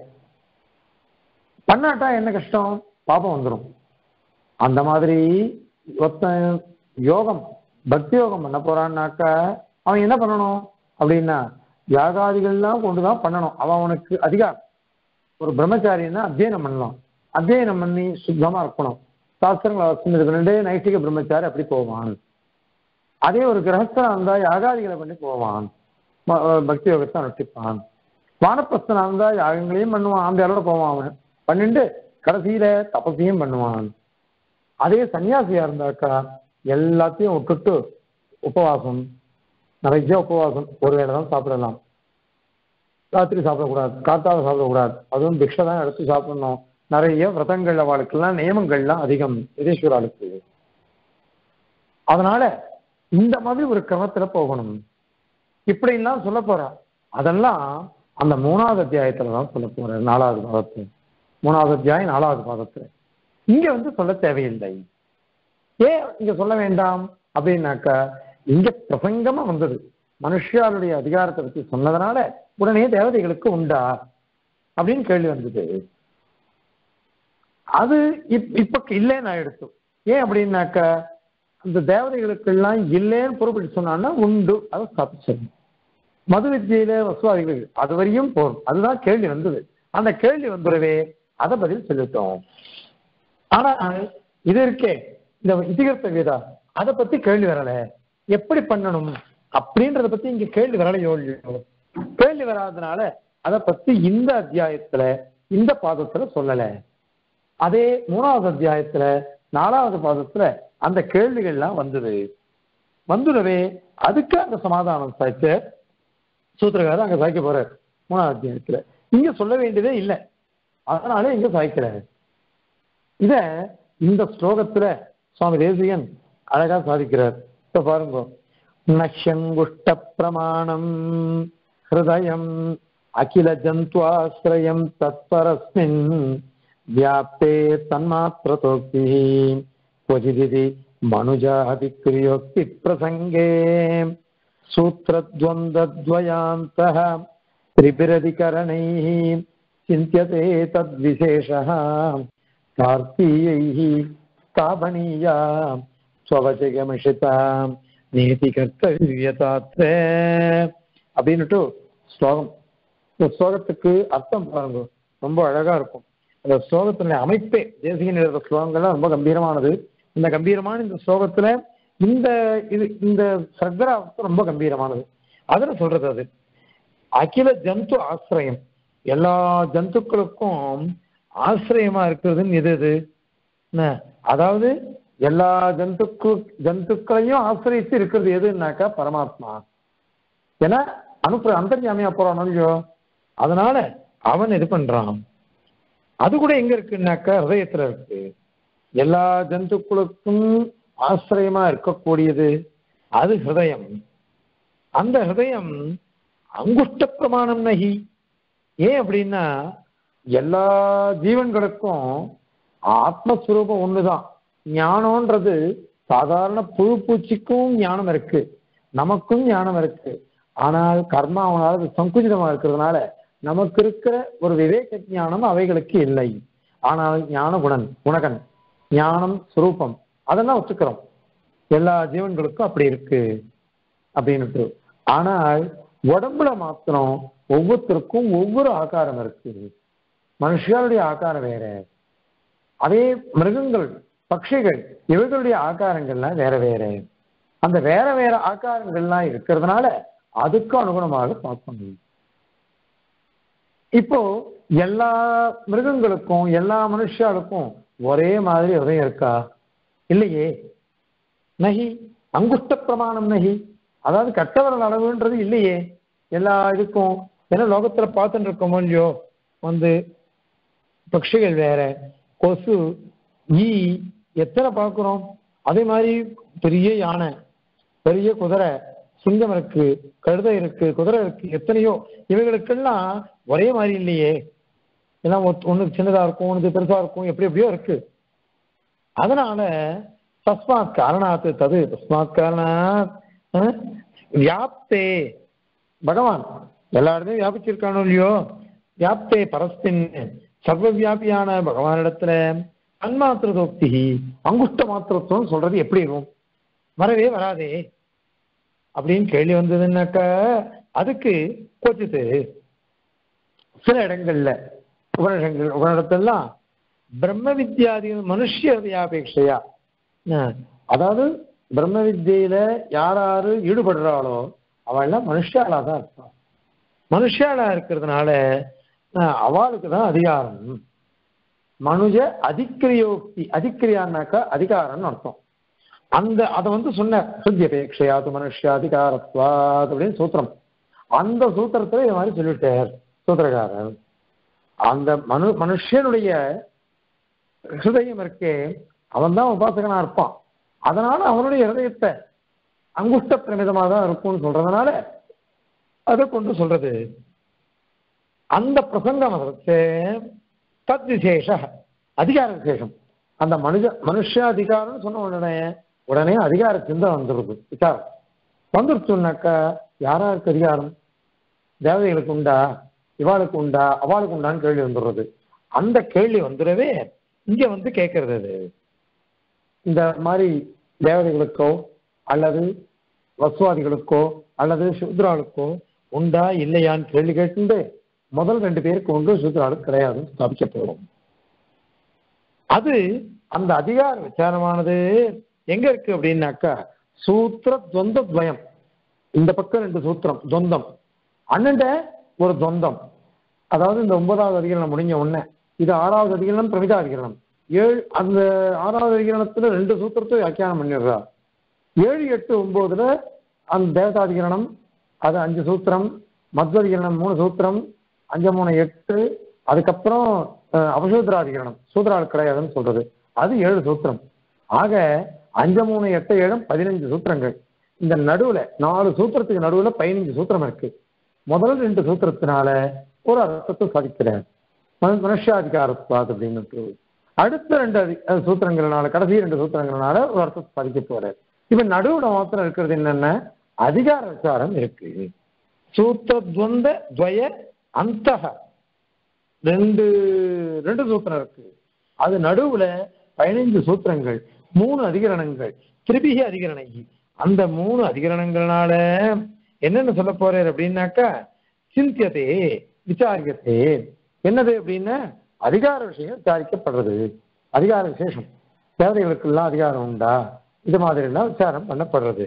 பண்ணாட்டா என்ன கஷ்டம் பாபம் வந்துடும் அந்த மாதிரி ஒருத்தன் யோகம் பக்தி யோகம் பண்ண போறான்னாக்கா அவன் என்ன பண்ணணும் அப்படின்னா யாகாதிகள்லாம் கொண்டுதான் பண்ணணும் அவன் அவனுக்கு அதிகாரம் ஒரு பிரம்மச்சாரின்னா அத்தியனம் பண்ணலாம் அத்தியனம் பண்ணி சுத்தமா இருக்கணும் சாஸ்திரங்களை வசம் இது பண்ணிட்டு நைஷ்டிக பிரம்மச்சாரி அப்படி போவான் அதே ஒரு கிரகஸ்தனா இருந்தா யாகாதிகளை பண்ணி போவான் ம- அஹ் பக்தி யோகத்தை அனுஷ்டிப்பான் வானப்பிரஸ்தனா இருந்தா யாகங்களையும் பண்ணுவான் அந்த அளவோட போவான் அவன் பண்ணிட்டு கடைசியில தபசையும் பண்ணுவான் அதே சன்னியாசியா இருந்தாக்கா எல்லாத்தையும் விட்டுட்டு உபவாசம் நிறைய உபவாசம் ஒரு வேளை தான் சாப்பிடலாம் ராத்திரி சாப்பிடக்கூடாது காத்தால சாப்பிடக்கூடாது அதுவும் பிக்ஷை தான் எடுத்து சாப்பிடணும் நிறைய விரதங்கள் அவளுக்கெல்லாம் நியமங்கள்லாம் அதிகம் யதீஸ்வராளுக்கு அதனால இந்த மாதிரி ஒரு கிரமத்துல போகணும் இப்படிலாம் சொல்ல போறா அதெல்லாம் அந்த மூணாவது அத்தியாயத்துல தான் சொல்ல போற நாலாவது பாதத்துல மூணாவது அத்தியாயம் நாலாவது பாதத்துல இங்க வந்து சொல்ல தேவையில்லை ஏன் இங்க சொல்ல வேண்டாம் அப்படின்னாக்கா இங்க பிரசங்கமா வந்தது மனுஷாளுடைய அதிகாரத்தை பத்தி சொன்னதுனால உடனே தேவதைகளுக்கு உண்டா அப்படின்னு கேள்வி வந்தது அது இப் இப்ப இல்லைன்னு ஆயிடுச்சு ஏன் அப்படின்னாக்கா அந்த தேவதைகளுக்கெல்லாம் இல்லைன்னு பொறுப்பிட்டு சொன்னான்னா உண்டு அதை ஸ்தாபிச்சிடணும் மது வித்தியில வசுவாதிகள் அது வரையும் போகும் அதுதான் கேள்வி வந்தது அந்த கேள்வி வந்துடவே அதை பதில் சொல்லிட்டோம் ஆனா இது இருக்கே இந்த இதிகர்த்த கீதா அதை பத்தி கேள்வி வரல எப்படி பண்ணணும் அப்படின்றத பத்தி இங்க கேள்வி வரலையோ இல்லையோ கேள்வி வராதனால அதை பத்தி இந்த அத்தியாயத்துல இந்த பாதத்துல சொல்லல அதே மூணாவது அத்தியாயத்துல நாலாவது பாதத்துல அந்த கேள்விகள்லாம் வந்தது வந்துடவே அதுக்கு அந்த சமாதானம் சாய்ச்ச சூத்திரக்காரர் அங்க சாய்க்க போறார் மூணாவது அத்தியாயத்துல இங்க சொல்ல வேண்டியதே இல்லை அதனால இங்க சாய்க்கிறாரு இத இந்த ஸ்லோகத்துல சுவாமி தேசிகன் அழகா சாதிக்கிறார் இப்ப பாருங்க நஷங்குஷ்ட பிரமாணம் ஹிருதயம் அகில ஜந்துவாசிரயம் தத்பரஸ்மின் வியாப்தே தன்மாத்திரதோக்தி क्वचिदिति मनुजादिक्रियोक्ति प्रसङ्गे सूत्रद्वन्द्वद्वयान्तः त्रिभिरधिकरणैः चिन्त्यते तद्विशेषः कार्तीयैः स्थापनीया स्ववचगमिषिता நேதி கர்த்தவியதாத்ர அப்படின்னுட்டு ஸ்லோகம் இந்த ஸ்லோகத்துக்கு அர்த்தம் பாருங்க ரொம்ப அழகா இருக்கும் அந்த ஸ்லோகத்தினுடைய அமைப்பே தேசிகன் எழுதுற ஸ்லோகங்கள்லாம் ரொம்ப கம்பீரமானது இந்த கம்பீரமான இந்த ஸ்லோகத்துல இந்த இது இந்த சர்க்கரா ரொம்ப கம்பீரமானது அதுல சொல்றது அது அகில ஜந்து ஆசிரியம் எல்லா ஜந்துக்களுக்கும் ஆசிரியமா இருக்கிறதுன்னு எது இது என்ன? அதாவது எல்லா ஜந்துக்கு ஜந்துக்களையும் ஆசிரியத்து இருக்கிறது எதுன்னாக்கா பரமாத்மா ஏன்னா அனுப்புற அந்தர்யாமியா போறான் இல்லையோ அதனால அவன் இது பண்றான் அது கூட எங்க இருக்குன்னாக்கா ஹிருதயத்துல இருக்கு எல்லா ஜந்துக்களுக்கும் ஆசிரியமா இருக்கக்கூடியது அது ஹிருதயம் அந்த ஹிருதயம் அங்குஷ்ட பிரமாணம் நகி ஏன் அப்படின்னா எல்லா ஜீவன்களுக்கும் ஆத்மஸ்வரூபம் ஒண்ணுதான் ஞானம்ன்றது சாதாரண புழு பூச்சிக்கும் ஞானம் இருக்கு நமக்கும் ஞானம் இருக்கு ஆனால் கர்மாவனால அது சங்குச்சிதமா இருக்கிறதுனால நமக்கு இருக்கிற ஒரு விவேக ஞானம் அவைகளுக்கு இல்லை ஆனால் ஞான குணன் குணகன் ஞானம் சுரூபம் அதெல்லாம் ஒத்துக்கிறோம் எல்லா ஜீவன்களுக்கும் அப்படி இருக்கு அப்படின்னுட்டு ஆனால் உடம்புல மாத்திரம் ஒவ்வொருத்தருக்கும் ஒவ்வொரு ஆகாரம் இருக்கு மனுஷர்களுடைய ஆகாரம் வேற அதே மிருகங்கள் பட்சிகள் இவர்களுடைய ஆகாரங்கள்லாம் வேற வேற அந்த வேற வேற ஆகாரங்கள்லாம் இருக்கிறதுனால அதுக்கு அனுகுணமாக பார்க்கணும் இப்போ எல்லா மிருகங்களுக்கும் எல்லா மனுஷாளுக்கும் ஒரே மாதிரி ஹிருதயம் இருக்கா இல்லையே நகி அங்குஷ்ட பிரமாணம் நகி அதாவது கட்டவரல் அளவுன்றது இல்லையே எல்லா இதுக்கும் ஏன்னா லோகத்துல பார்த்துட்டு இருக்கோமோ இல்லையோ வந்து பட்சிகள் வேற கொசு ஈ எத்தனை பார்க்கிறோம் அதே மாதிரி பெரிய யானை பெரிய குதிரை சிங்கம் இருக்கு கழுதை இருக்கு குதிரை இருக்கு எத்தனையோ இவைகளுக்கெல்லாம் ஒரே மாதிரி இல்லையே எல்லாம் ஒன்று சின்னதா இருக்கும் ஒன்று பெருசா இருக்கும் எப்படி எப்படியோ இருக்கு அதனால தஸ்மாத் காரணாத்து தது தஸ்மாத் காரணாத் அஹ், வியாப்தே பகவான் எல்லா இடத்தையும் வியாபிச்சிருக்கானோ இல்லையோ வியாப்தே பரஸ்தின் சர்வ வியாபியான பகவானிடத்துல அன்மாத்திரதோக்தி அங்குஷ்ட மாத்திரத்துவம் சொல்றது எப்படி இருக்கும் வரவே வராதே அப்படின்னு கேள்வி வந்ததுன்னாக்கா அதுக்கு கோச்சித்து சில இடங்கள்ல உபனிஷங்கள் உபனிடத்தெல்லாம் பிரம்ம வித்யாதிகள் மனுஷ வியாபேட்சையா அஹ், அதாவது பிரம்ம வித்யில யார் யாரு ஈடுபடுறாளோ அவள்லாம் மனுஷாலா தான் இருப்பாள் மனுஷாலா இருக்கிறதுனால அஹ், அவளுக்கு தான் அதிகாரம் மனுஜ அதிக்கிரியோக்தி அதிக்கிரியான்னாக்கா அதிகாரம்னு அர்த்தம் அந்த அதை வந்து சொன்ன சுத்தியபேட்சையாது மனுஷ அதிகாரத்வாத் அப்படின்னு சூத்திரம் அந்த சூத்திரத்துல இது மாதிரி சொல்லிட்டார் சூத்திரக்காரர் அந்த மனு மனுஷனுடைய ஹிருதயம் இருக்கே அவன் தான் உபாசகனா இருப்பான் அதனால அவனுடைய ஹிருதயத்தை அங்குஷ்ட பிரமிதமா தான் இருக்கும்னு சொல்றதுனால அதை கொண்டு சொல்றது அந்த பிரசங்கம் வச்சு தத் விசேஷ அதிகார விசேஷம் அந்த மனுஷ மனுஷ அதிகாரம்னு சொன்ன உடனே உடனே அதிகார சிந்தை வந்துருது விசாரம் வந்துருச்சுன்னாக்கா யாராருக்கு அதிகாரம் தேவதைகளுக்கு உண்டா இவாளுக்கு உண்டா அவளுக்கு உண்டான்னு கேள்வி வந்துடுறது அந்த கேள்வி வந்துடவே இங்க வந்து கேட்கறது அது இந்த மாதிரி தேவதைகளுக்கோ அல்லது வசுவாதிகளுக்கோ அல்லது சூத்ராளுக்கோ உண்டா இல்லையான்னு கேள்வி கேட்டு முதல் ரெண்டு பேருக்கு உண்டு சூத்ராளுக்கு கிடையாது ஸ்தாபிக்கப்படும் அது அந்த அதிகார விசாரமானது எங்க இருக்கு அப்படின்னாக்கா சூத்திர துவந்த துவயம் இந்த பக்கம் ரெண்டு சூத்திரம் துவந்தம் அண்ணன்ட ஒரு துவந்தம் அதாவது இந்த ஒன்பதாவது அதிகரணம் முடிஞ்ச உடனே இது ஆறாவது அதிகரணம் பிரமிதா அதிகரணம் ஏழு அந்த ஆறாவது அதிகரணத்துல ரெண்டு சூத்திரத்தை வியாக்கியானம் பண்ணிடுறா ஏழு எட்டு ஒன்பதுல அந்த தேவதாதிகரணம் அது அஞ்சு சூத்திரம் மத்வதிகரணம் மூணு சூத்திரம் அஞ்சு மூணு எட்டு அதுக்கப்புறம் அஹ், அபசூத்ராதிகரணம் சூத்திரால் கிடையாதுன்னு சொல்றது அது ஏழு சூத்திரம் ஆக அஞ்சு மூணு எட்டு ஏழும் பதினஞ்சு சூத்திரங்கள் இந்த நடுவுல நாலு சூத்திரத்துக்கு நடுவுல பதினஞ்சு சூத்திரம் இருக்கு முதல் ரெண்டு சூத்திரத்தினால ஒரு அர்த்தத்தை சாதிக்கிறார் மனு- மனுஷாதிகாரத்வாத் அப்படின்னு அடுத்த ரெண்டு அதி- அஹ் சூத்திரங்கள்னால கடைசி ரெண்டு சூத்திரங்கள்னால ஒரு அர்த்தத்தை சாதிக்க போறார் இப்ப நடுவுல மாத்திரம் இருக்கிறது என்னன்னா அதிகார விசாரம் இருக்கு சூத்திர துவந்த துவய அந்தக ரெண்டு ரெண்டு சூத்திரம் இருக்கு அது நடுவுல பதினைஞ்சு சூத்திரங்கள் மூணு அதிகரணங்கள் திரிபிகி அதிகரணை அந்த மூணு அதிகரணங்கள்னால என்னென்ன சொல்ல போறார் அப்படின்னாக்கா சிந்தியதே விசாரியத்தே என்னது அப்படின்னா அதிகார விஷயம் விசாரிக்கப்படுறது அதிகார விசேஷம் தேவதைகளுக்கெல்லாம் அதிகாரம் உண்டா இது மாதிரி எல்லாம் விசாரம் பண்ணப்படுறது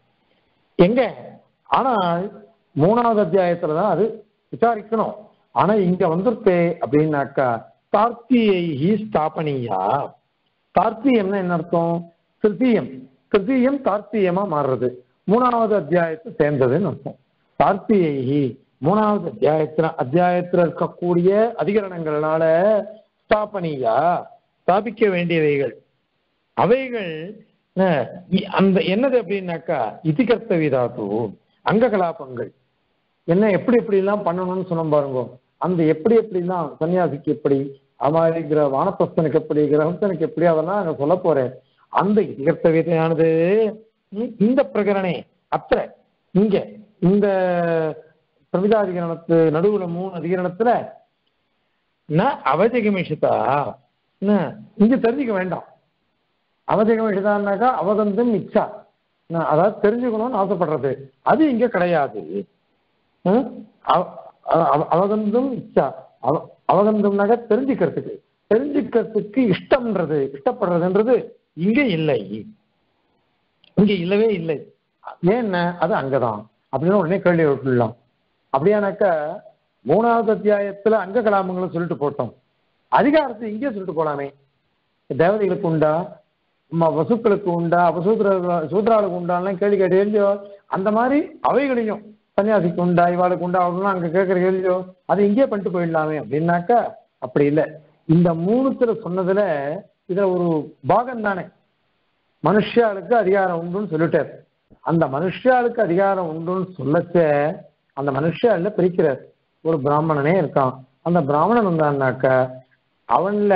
எங்க ஆனால் மூணாவது அத்தியாயத்துல தான் அது விசாரிக்கணும் ஆனா இங்க வந்திருக்கே அப்படின்னாக்கா தார்த்தியை ஸ்தாபனியா தார்த்தியம்னா என்ன அர்த்தம் திருத்தீயம் திருத்தீயம் தார்த்தியமா மாறுறது மூணாவது அத்தியாயத்தை சேர்ந்ததுன்னு அர்த்தம் தார்த்தியை மூணாவது அத்தியாயத்துல அத்தியாயத்துல இருக்கக்கூடிய அதிகரணங்களால ஸ்தாபனியா ஸ்தாபிக்க வேண்டியவைகள் அவைகள் அஹ், இ- அந்த என்னது அப்படின்னாக்கா இதிகர்த்த விதாத்து அங்க கலாபங்கள் என்ன எப்படி எப்படி எல்லாம் பண்ணணும்னு சொன்னோம் பாருங்க அந்த எப்படி எப்படிலாம் சன்னியாசிக்கு எப்படி அமாரிக்கிற வானப்பிரஸ்தனுக்கு எப்படி கிரகஸ்தனுக்கு எப்படி அதெல்லாம் அங்க சொல்ல போறேன் அந்த இதிகர்த்த விதையானது இ- இந்த பிரகரணே அத்த இங்க இந்த பிரமிதாதிகரணத்து நடுவுல மூணு அதிகரணத்துல ந அவஜகமிஷதா ந, இங்க தெரிஞ்சுக்க வேண்டாம் அவஜகமிஷதான்னாக்கா அவகந்தம் இச்சா நான் அதாவது தெரிஞ்சுக்கணும்னு ஆசைப்படுறது அது இங்க கிடையாது ம்? அவ- அவ- அவகந்தும் இச்சா அவ- அவகந்தும்னாக்க தெரிஞ்சுக்கிறதுக்கு தெரிஞ்சுக்கிறதுக்கு இஷ்டம்ன்றது இஷ்டப்படுறதுன்றது இங்க இல்லை இங்க இல்லவே இல்லை ஏன்னா அது அங்கதான் அப்படின்னு உடனே கேள்வி விட்டுடலாம் அப்படியானாக்க மூணாவது அத்தியாயத்துல அங்க கலாமங்களை சொல்லிட்டு போட்டோம் அதிகாரத்தை இங்கே சொல்லிட்டு போலாமே தேவதைகளுக்கு உண்டா ம- வசுக்களுக்கு உண்டா அபசூத்ர சூத்ராளுக்கு உண்டான்லாம் கேள்வி கேட்டு கேள்வியோ அந்த மாதிரி அவைகளையும் சன்னியாசிக்கு உண்டா இவாளுக்கு உண்டா அப்படின்னா அங்க கேட்குற கேள்வியோ அதை இங்கே பண்ணிட்டு போயிடலாமே அப்படின்னாக்கா அப்படி இல்லை இந்த மூணுத்துல சொன்னதுல இதுல ஒரு பாகம் தானே மனுஷாளுக்கு அதிகாரம் உண்டுன்னு சொல்லிட்டார் அந்த மனுஷாளுக்கு அதிகாரம் உண்டுன்னு சொல்லச்ச அந்த மனுஷால பிரிக்கிறார் ஒரு பிராமணனே இருக்கான் அந்த பிராமணன் வந்தான்னாக்க அவன்ல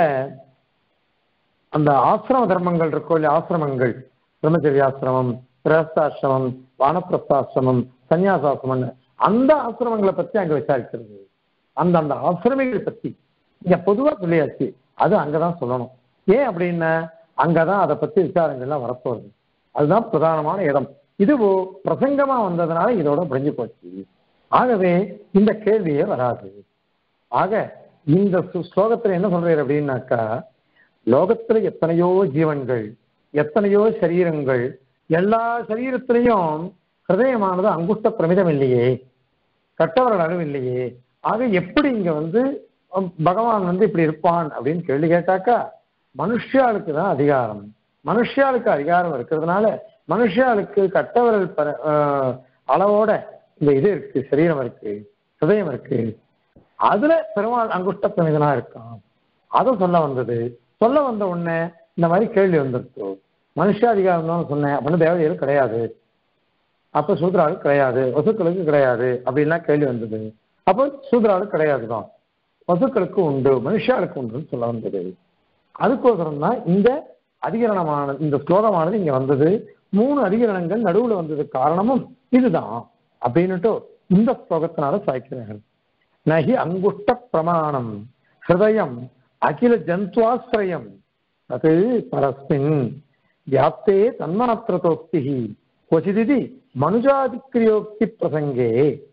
அந்த ஆசிரம தர்மங்கள் இருக்கோ இல்லையா ஆசிரமங்கள் பிரம்மச்சரியாசிரமம் கிரகஸ்தாசிரமம் வானப்பிரஸ்தாசிரமம் சன்னியாசாசிரமம் அந்த ஆசிரமங்களை பத்தி அங்க விசாரிக்கிறது அந்த அந்த ஆசிரமிகள் பத்தி இங்க பொதுவா சொல்லியாச்சு அது அங்கதான் சொல்லணும் ஏன் அப்படின்னா அங்கதான் அதை பத்தி விசாரங்கள்லாம் வரப்போகுது அதுதான் பிரதானமான இடம் இது ஓ- பிரசங்கமா வந்ததுனால இதோட முடிஞ்சு போச்சு ஆகவே இந்த கேள்வியே வராது ஆக இந்த சு- ஸ்லோகத்துல என்ன சொல்றாரு அப்படின்னாக்கா லோகத்துல எத்தனையோ ஜீவன்கள் எத்தனையோ சரீரங்கள் எல்லா சரீரத்திலையும் ஹிருதயமானது அங்குஷ்ட பிரமிதம் இல்லையே கட்டவர்கள் அளவு இல்லையே ஆக எப்படி இங்க வந்து அம், பகவான் வந்து இப்படி இருப்பான் அப்படின்னு கேள்வி கேட்டாக்கா மனுஷாளுக்கு தான் அதிகாரம் மனுஷாளுக்கு அதிகாரம் இருக்கிறதுனால மனுஷாளுக்கு கட்டவர்கள் பர- ஆஹ், அளவோட இந்த இது இருக்கு சரீரம் இருக்கு ஹிருதயம் இருக்கு அதுல பெருமாள் அங்குஷ்ட பிரமிதனா இருக்கான் அதை சொல்ல வந்தது சொல்ல வந்த உடனே இந்த மாதிரி கேள்வி வந்துருச்சு மனுஷாதிகாரம் தான் சொன்னேன் அப்படின்னு தேவதைகள் கிடையாது அப்ப சூத்ராளுக்கு கிடையாது வசுக்களுக்கு கிடையாது அப்படின்லாம் கேள்வி வந்தது அப்போ சூத்ராளுக்கு கிடையாது தான் வசுக்களுக்கு உண்டு மனுஷாளுக்கு உண்டுன்னு சொல்ல வந்தது அதுக்கோசரம் தான் இந்த அதிகரணமானது இந்த ஸ்லோகமானது இங்க வந்தது மூணு அதிகரணங்கள் நடுவுல வந்தது காரணமும் இதுதான் அப்படின்னுட்டு இந்த ஸ்லோகத்தினால சாய்க்கிறார்கள் நகி அங்குஷ்ட பிரமாணம் ஹிருதயம் அகில ஜந்துவாசிரயம் அது பரஸ்மின் வியாப்தே தன்மாத்திரதோக்தி क्वचिदिति मनुजादिक्रियोक्ति प्रसङ्गे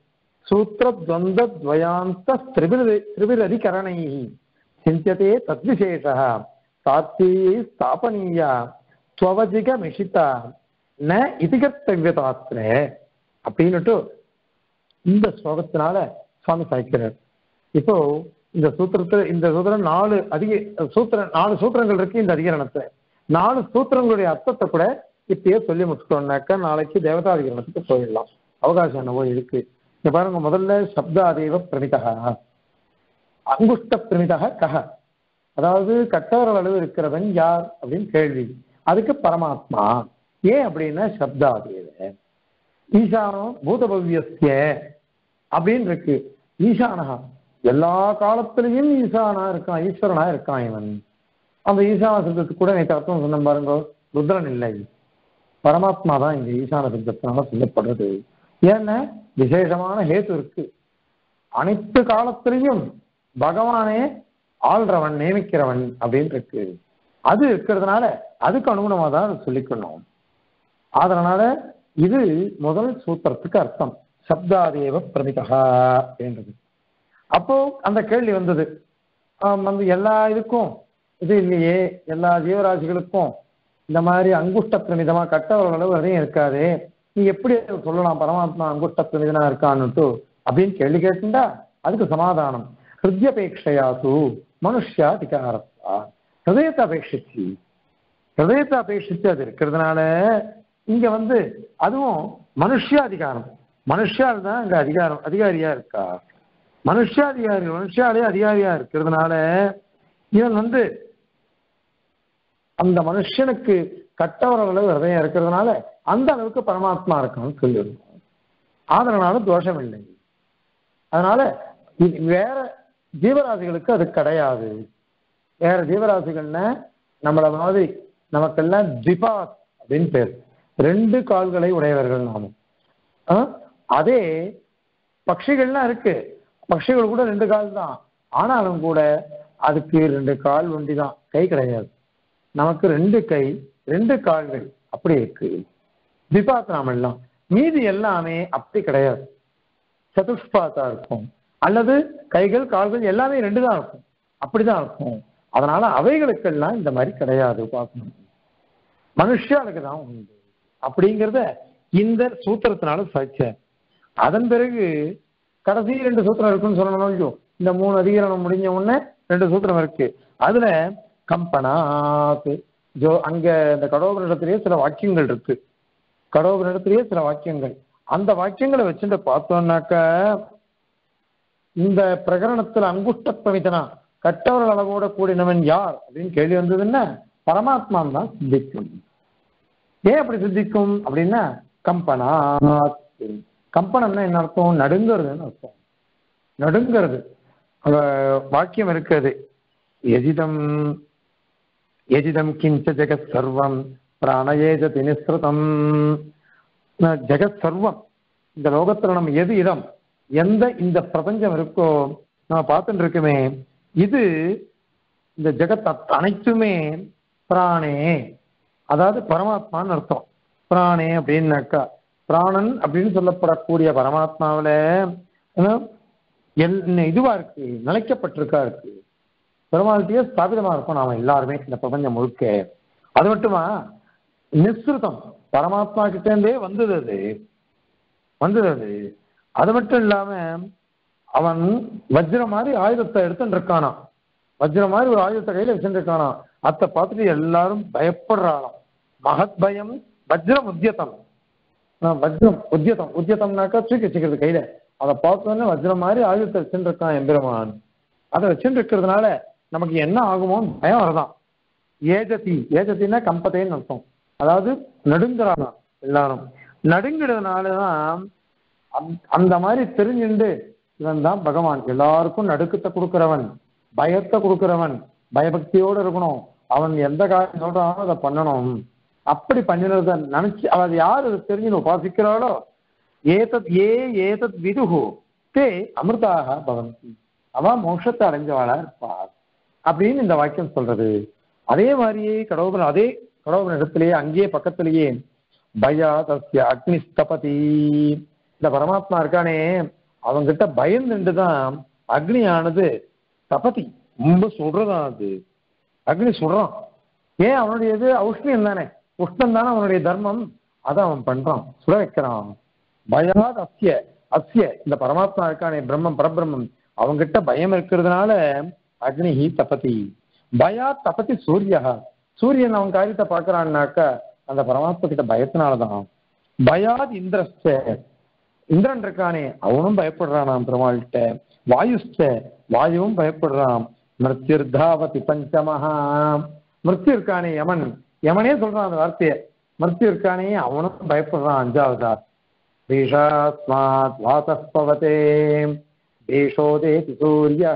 सूत्रद्वन्द्वद्वयान्तस्त्रिभिरधिकरणैः चिन्त्यते तद्विशेषः तात्तीयै स्थापनीया त्ववजिगमिषिता न इति கர்த்தவியதாத்திர அப்படின்னுட்டு இந்த ஸ்லோகத்தினால சுவாமி சாய்க்கிறார் இப்போ இந்த சூத்திரத்துல இந்த சூத்திரம் நாலு அதிக சூத்திர நாலு சூத்திரங்கள் இருக்கு இந்த அதிகரணத்துல நாலு சூத்திரங்களுடைய அர்த்தத்தை கூட இப்பயே சொல்லி முடிச்சிட்டோம்னாக்கா நாளைக்கு தேவதாதிகரணத்துக்கு போயிடலாம் அவகாசம் என்னவோ இருக்கு இங்க பாருங்க முதல்ல சப்தாதேவ பிரமிதா அங்குஷ்ட பிரமிதா கஹ அதாவது கட்டவரல் அளவு இருக்கிறவன் யார் அப்படின்னு கேள்வி அதுக்கு பரமாத்மா ஏன் அப்படின்னா சப்தாதேவ ஈசானம் பூதபவ்யஸ்ய அப்படின்னு இருக்கு ஈசானஹா எல்லா காலத்திலையும் ஈசானா இருக்கான் ஈஸ்வரனா இருக்கான் இவன் அந்த ஈசான சப்தத்துக்கு கூட நேற்று அர்த்தம் சொன்ன பாருங்க ருத்ரன் இல்லை பரமாத்மா தான் இந்த ஈசான சப்தத்தினால சொல்லப்படுறது ஏன்னா விசேஷமான ஹேத்து இருக்கு அனைத்து காலத்திலையும் பகவானே ஆள்றவன் நியமிக்கிறவன் அப்படின்னு இருக்கு அது இருக்கிறதுனால அதுக்கு அனுகுணமாக தான் அதை சொல்லிக்கணும் அதனால இது முதல் சூத்திரத்துக்கு அர்த்தம் சப்தாதேவ பிரமிதா அப்படின்றது அப்போ அந்த கேள்வி வந்தது ஆம், வந்து எல்லா இதுக்கும் இது இல்லையே எல்லா ஜீவராசிகளுக்கும் இந்த மாதிரி அங்குஷ்ட பிரமிதமா கட்டவர்கள் அளவு அதையும் இருக்காதே நீ எப்படி அதை சொல்லலாம் பரமாத்மா அங்குஷ்ட பிரமிதனா இருக்கான்னுட்டு அப்படின்னு கேள்வி கேட்டுண்டா அதுக்கு சமாதானம் ஹிருத்யபேட்சையாசு மனுஷ்யா அதிகாரத்தா ஹிருதயத்தை அபேட்சிச்சு ஹிருதயத்தை அபேட்சிச்சு அது இருக்கிறதுனால இங்க வந்து அதுவும் மனுஷ்யாதிகாரம் மனுஷால் தான் அங்க அதிகாரம் அதிகாரியா இருக்கா மனுஷாதிகாரி மனுஷாலே அதிகாரியா இருக்கிறதுனால இவன் வந்து அந்த மனுஷனுக்கு கட்டவர அளவு ஹிருதயம் இருக்கிறதுனால அந்த அளவுக்கு பரமாத்மா இருக்கான்னு சொல்லியிருக்கோம் அதனால தோஷம் இல்லை அதனால இது வேற ஜீவராசிகளுக்கு அது கிடையாது வேற ஜீவராசிகள்னா நம்மள மாதிரி நமக்கெல்லாம் திபாஸ் அப்படின்னு பேர் ரெண்டு கால்களை உடையவர்கள் நாமும் ஆ? அதே பட்சிகள்லாம் இருக்கு பட்சிகள் கூட ரெண்டு கால் தான் ஆனாலும் கூட அதுக்கு ரெண்டு கால் ஒண்டி தான் கை கிடையாது நமக்கு ரெண்டு கை ரெண்டு கால்கள் அப்படி இருக்கு விபாத்தனம் எல்லாம் மீதி எல்லாமே அப்படி கிடையாது சதுஷ்பாத்தா இருக்கும் அல்லது கைகள் கால்கள் எல்லாமே ரெண்டு தான் இருக்கும் அப்படிதான் இருக்கும் அதனால அவைகளுக்கெல்லாம் இந்த மாதிரி கிடையாது உபாசனம் மனுஷாளுக்கு தான் உண்டு அப்படிங்கிறத இந்த சூத்திரத்தினால சாட்சிய அதன் பிறகு கடைசி ரெண்டு சூத்திரம் இருக்குன்னு சொல்லணும் இல்லையோ இந்த மூணு அதிகரணம் முடிஞ்ச உடனே ரெண்டு சூத்திரம் இருக்கு அதுல கம்பனாத் ஜோ அங்க இந்த கடோபரிடத்திலேயே சில வாக்கியங்கள் இருக்கு கடோபரிடத்திலேயே சில வாக்கியங்கள் அந்த வாக்கியங்களை வச்சுட்டு பார்த்தோம்னாக்க இந்த பிரகரணத்துல அங்குஷ்ட பிரமிதனா கட்டவர்கள் அளவோட கூடினவன் யார் அப்படின்னு கேள்வி வந்ததுன்னா பரமாத்மான் தான் சித்திக்கும் ஏன் அப்படி சித்திக்கும் அப்படின்னா கம்பனா கம்பனம்னா என்ன அர்த்தம் நடுங்கிறதுன்னு அர்த்தம் நடுங்கிறது அந்த வாக்கியம் இருக்கிறது எதிதம் எதிதம் கிஞ்ச ஜெகத் சர்வம் பிராணயேஜ தினிஸ்ருதம் ஜெகத் சர்வம் இந்த லோகத்துல நம்ம எது இடம் எந்த இந்த பிரபஞ்சம் இருக்கோ நம்ம பார்த்துட்டு இருக்குமே இது இந்த ஜெகத் அத்- அனைத்துமே பிராணே அதாவது பரமாத்மான்னு அர்த்தம் பிராணே அப்படின்னாக்கா பிராணன் அப்படின்னு சொல்லப்படக்கூடிய பரமாத்மாவில என்ன, எல்- இதுவா இருக்கு நிலைக்கப்பட்டிருக்கா இருக்கு பெருமாள்கிட்டயே ஸ்தாபிதமா இருக்கும் நாம எல்லாருமே இந்த பிரபஞ்சம் முழுக்க அது மட்டுமா நிஸ்ருதம் பரமாத்மா கிட்ட இருந்தே வந்தது அது வந்தது அது அது மட்டும் இல்லாம அவன் வஜ்ரம் மாதிரி ஆயுதத்தை எடுத்துட்டு இருக்கானா வஜ்ரம் மாதிரி ஒரு ஆயுதத்தை கையில வச்சுட்டு இருக்கானா அத்தை பார்த்துட்டு எல்லாரும் பயப்படுறாளாம் மகத் பயம் வஜ்ரம் உத்தியத்தம் ஆஹ் வஜ்ரம் உத்தியத்தம் உத்தியத்தம்னாக்கா தூக்கி வச்சுக்கிறது கையில அதை பார்த்தோன்னே வஜ்ரம் மாதிரி ஆயுதத்தை வச்சுட்டு இருக்கான் எம்பெருமான் அதை வச்சுட்டு இருக்கிறதுனால நமக்கு என்ன ஆகுமோ பயம் வரதான் ஏஜதி ஏஜத்தின்னா கம்பத்தைன்னு அர்த்தம் அதாவது நடுங்குறானா எல்லாரும் நடுங்கிறதுனாலதான் அந்த- அந்த மாதிரி தெரிஞ்சுண்டு இவன் தான் பகவான் எல்லாருக்கும் நடுக்கத்தை கொடுக்கிறவன் பயத்தை கொடுக்கிறவன் பயபக்தியோடு இருக்கணும் அவன் எந்த காரியம் சொல்றானோ அதை பண்ணணும் அப்படி பண்ணினத நினைச்சு அவ யாரு தெரிஞ்சு உபாசிக்கிறாளோ ஏதத் ஏ ஏதத் விதுகு தே அமிர்தாக பவந்தி அவன் மோட்சத்தை அடைஞ்சவாளா இருப்பார் அப்படின்னு இந்த வாக்கியம் சொல்றது அதே மாதிரியே கடவுபன் அதே கடவுபன் இடத்திலேயே அங்கேயே பக்கத்திலேயே பயா தஸ்ய அக்னி ஸ்தபதி இந்த பரமாத்மா இருக்கானே அவங்கிட்ட பயந்துட்டு தான் அக்னியானது தபதி ரொம்ப சுடுறதான் அது அக்னி சுடுறான் ஏன் அவனுடைய இது உஷ்ணியம் தானே உஷ்ணம் தானே அவனுடைய தர்மம் அதை அவன் பண்றான் சுட வைக்கிறான் பயாத் அஸ்ய அஸ்ய இந்த பரமாத்மா இருக்கானே பிரம்மம் பரபிரம்மம் அவங்கிட்ட பயம் இருக்கிறதுனால அக்னிஹி தபதி பயாத் தபதி சூரியா சூரியன் அவன் காரியத்தை பார்க்கறான்னாக்கா அந்த பரமாத்மா கிட்ட பயத்தினாலதான் பயாத் இந்திரஸ்ட இந்திரன் இருக்கானே அவனும் பயப்படுறானாம் பெருமாள்கிட்ட வாயுஸ்ட வாயுவும் பயப்படுறான் மிருத்யுர்தாவதி பஞ்சமஹா மிருத்யு இருக்கானே யமன் யமனே சொல்றான் அந்த வார்த்தையை மிருத்யு இருக்கானே அவனும் பயப்படுறான் அஞ்சாவதா பீஷாஸ்மாத் வாசः பவதே பீஷோதேதி சூரியः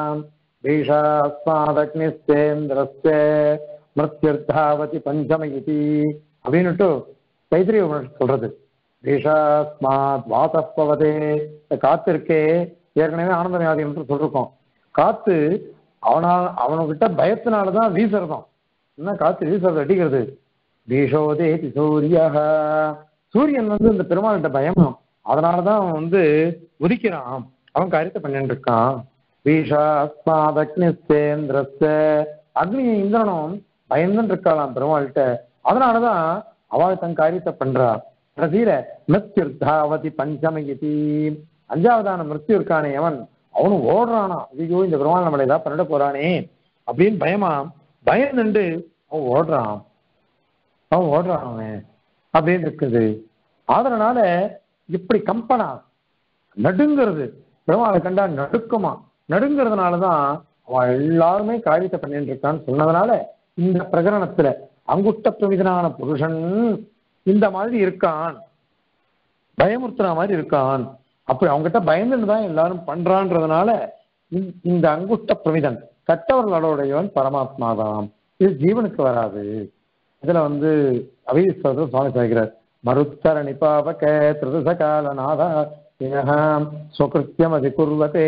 பீஷாஸ்மாதக்னிஸ்தேந்திரஸ்ய மிருத்யுர்தாவதி பஞ்சம இதி அப்படின்னுட்டு தைத்திரிய உபனிஷத் சொல்றது பீஷாஸ்மாத் வாசः பவதே இந்த காத்து இருக்கே ஏற்கனவே ஆனந்தமயாதி என்று சொல்லிருக்கோம் காத்து அவனா அவனுக்கிட்ட பயத்தினாலதான் வீசுறதாம் என்ன காத்து வீசுறது அடிக்கிறது பீஷோதேதி சூரியா சூரியன் வந்து இந்த பெருமாள்கிட்ட பயமாம் அதனாலதான் அவன் வந்து உதிக்கிறான் அவன் காரியத்தை பண்ணிட்டு இருக்கான் பீஷாஸ்மாத் அக்னிஸ்தேந்திரஸ்த அக்னி இந்திரனும் பயந்துட்டு இருக்காளாம் பெருமாள்கிட்ட அதனாலதான் அவள் தன் காரியத்தை பண்றா கடைசியில மிருத்யுர்தாவதி பஞ்சமகிதி அஞ்சாவதான மிருத்யு இருக்கானே அவன் அவனும் ஓடுறானா ஐயோ இந்த பெருமாள் நம்மளை ஏதாவது பண்ணிட போறானே அப்படின்னு பயமா பயந்துண்டு அவன் ஓடுறான் அவன் ஓடுறான் அவன் அப்படின்னு இருக்குது அதனால இப்படி கம்பனா நடுங்கிறது பெருமாளை கண்டா நடுக்குமா நடுங்கிறதுனாலதான் அவன் எல்லாருமே காரியத்தை பண்ணிட்டு இருக்கான்னு சொன்னதுனால இந்த பிரகரணத்துல அங்குட்ட பிரமிதனான புருஷன் இந்த மாதிரி இருக்கான் பயமுறுத்துற மாதிரி இருக்கான் அப்படி அவங்ககிட்ட பயந்துட்டு தான் எல்லாரும் பண்றான்றதுனால இந்த- இந்த அங்குஷ்ட பிரமிதன் கட்டவர்களுடையவன் பரமாத்மா தான் இது ஜீவனுக்கு வராது இதுல வந்து அபிஸ்வரத்தில் சுவாமி சாய்கிறார் மருத்தர நிபாபக திருதசகால நாதா ஸ்வகிருத்தியம் அதிகுர்வதே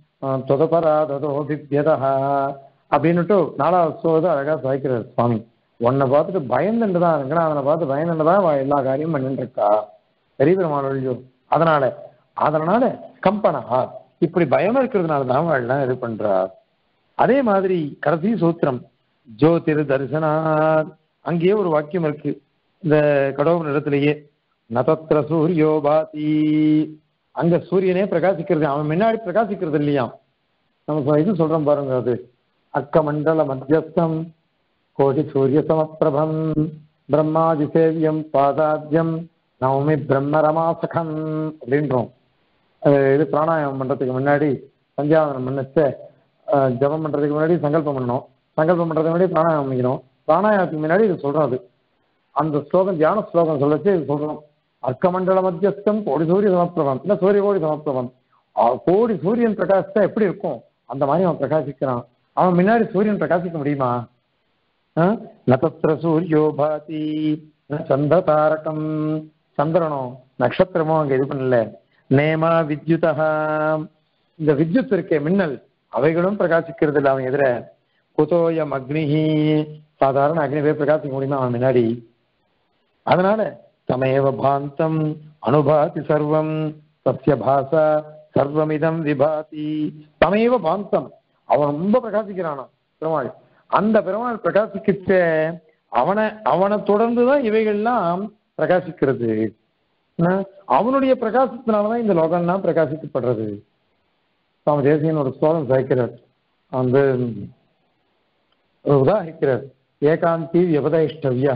தொதபராததோ வித்யதா அப்படின்னுட்டு நாலாவது சோத அழகா சாய்க்கிறார் சுவாமி உன்னை பார்த்துட்டு பயந்துட்டு தான் ரங்கநாதனை பார்த்து பயந்துட்டு தான் அவ எல்லா காரியமும் பண்ணிட்டு இருக்கா பெரிய பெருமாள் ஒழியோ அதனால அதனால கம்பனா இப்படி பயம் இருக்கிறதுனால தான் அவள் எல்லாம் இது பண்றா அதே மாதிரி கடைசி சூத்திரம் ஜோதிர் தரிசனாத் அங்கேயே ஒரு வாக்கியம் இருக்கு இந்த கடவுள் இடத்திலேயே நதத்திர சூரியோ பாதி அங்க சூரியனே பிரகாசிக்கிறது அவன் முன்னாடி பிரகாசிக்கிறது இல்லையா நம்ம சொ- இது சொல்றோம் பாருங்க அது அக்கமண்டல மத்தியஸ்தம் கோடி சூரிய சமப்பிரபம் பிரம்மாதி சேவியம் பாதாத்யம் நவமி பிரம்ம ரமாசகம் அப்படின்றோம் அது இது பிராணாயாமம் பண்றதுக்கு முன்னாடி சந்தியாவனம் பண்ணச்ச அஹ், ஜெபம் பண்றதுக்கு முன்னாடி சங்கல்பம் பண்ணணும் சங்கல்பம் பண்றதுக்கு முன்னாடி பிராணாயாமம் பண்ணிக்கணும் பிராணாயாமத்துக்கு முன்னாடி இது சொல்றோம் அது அந்த ஸ்லோகம் தியான ஸ்லோகம் சொல்லச்சு இது சொல்றோம் அர்க்கமண்டல மத்தியஸ்தம் கோடி சூரிய சமப்பிரபம் இல்ல சூரிய கோடி சமப்பிரபம் ஆ, கோடி சூரியன் பிரகாசித்தா எப்படி இருக்கும் அந்த மாதிரி அவன் பிரகாசிக்கிறான் அவன் முன்னாடி சூரியன் பிரகாசிக்க முடியுமா ஆ? நதத்திர சூரியோ பாதி ந சந்திர தாரகம் சந்திரனோ நட்சத்திரமோ அங்க இது பண்ணல நேமா வித்யுதா இந்த வித்யுத் இருக்கே மின்னல் அவைகளும் பிரகாசிக்கிறது இல்லை அவன் எதிர குதோயம் அக்னிஹி சாதாரண அக்னி போய் பிரகாசிக்க முடியுமா அவன் முன்னாடி அதனால தமேவ பாந்தம் அனுபாதி சர்வம் சத்ய பாசா சர்வமிதம் விபாதி தமேவ பாந்தம் அவன் ரொம்ப பிரகாசிக்கிறானா பெருமாள் அந்த பெருமாள் பிரகாசிக்கிச்ச அவனை அவனை தொடர்ந்துதான் இவைகள்லாம் பிரகாசிக்கிறது என்ன? அவனுடைய பிரகாசத்தினாலதான் இந்த லோகம்லாம் பிரகாசிக்கப்படுறது சுவாமி தேசியன் ஒரு ஸ்லோகம் சேர்க்கிறார் வந்து ஒரு உதாரிக்கிறார் ஏகாந்தி வியபதைஷ்டவியா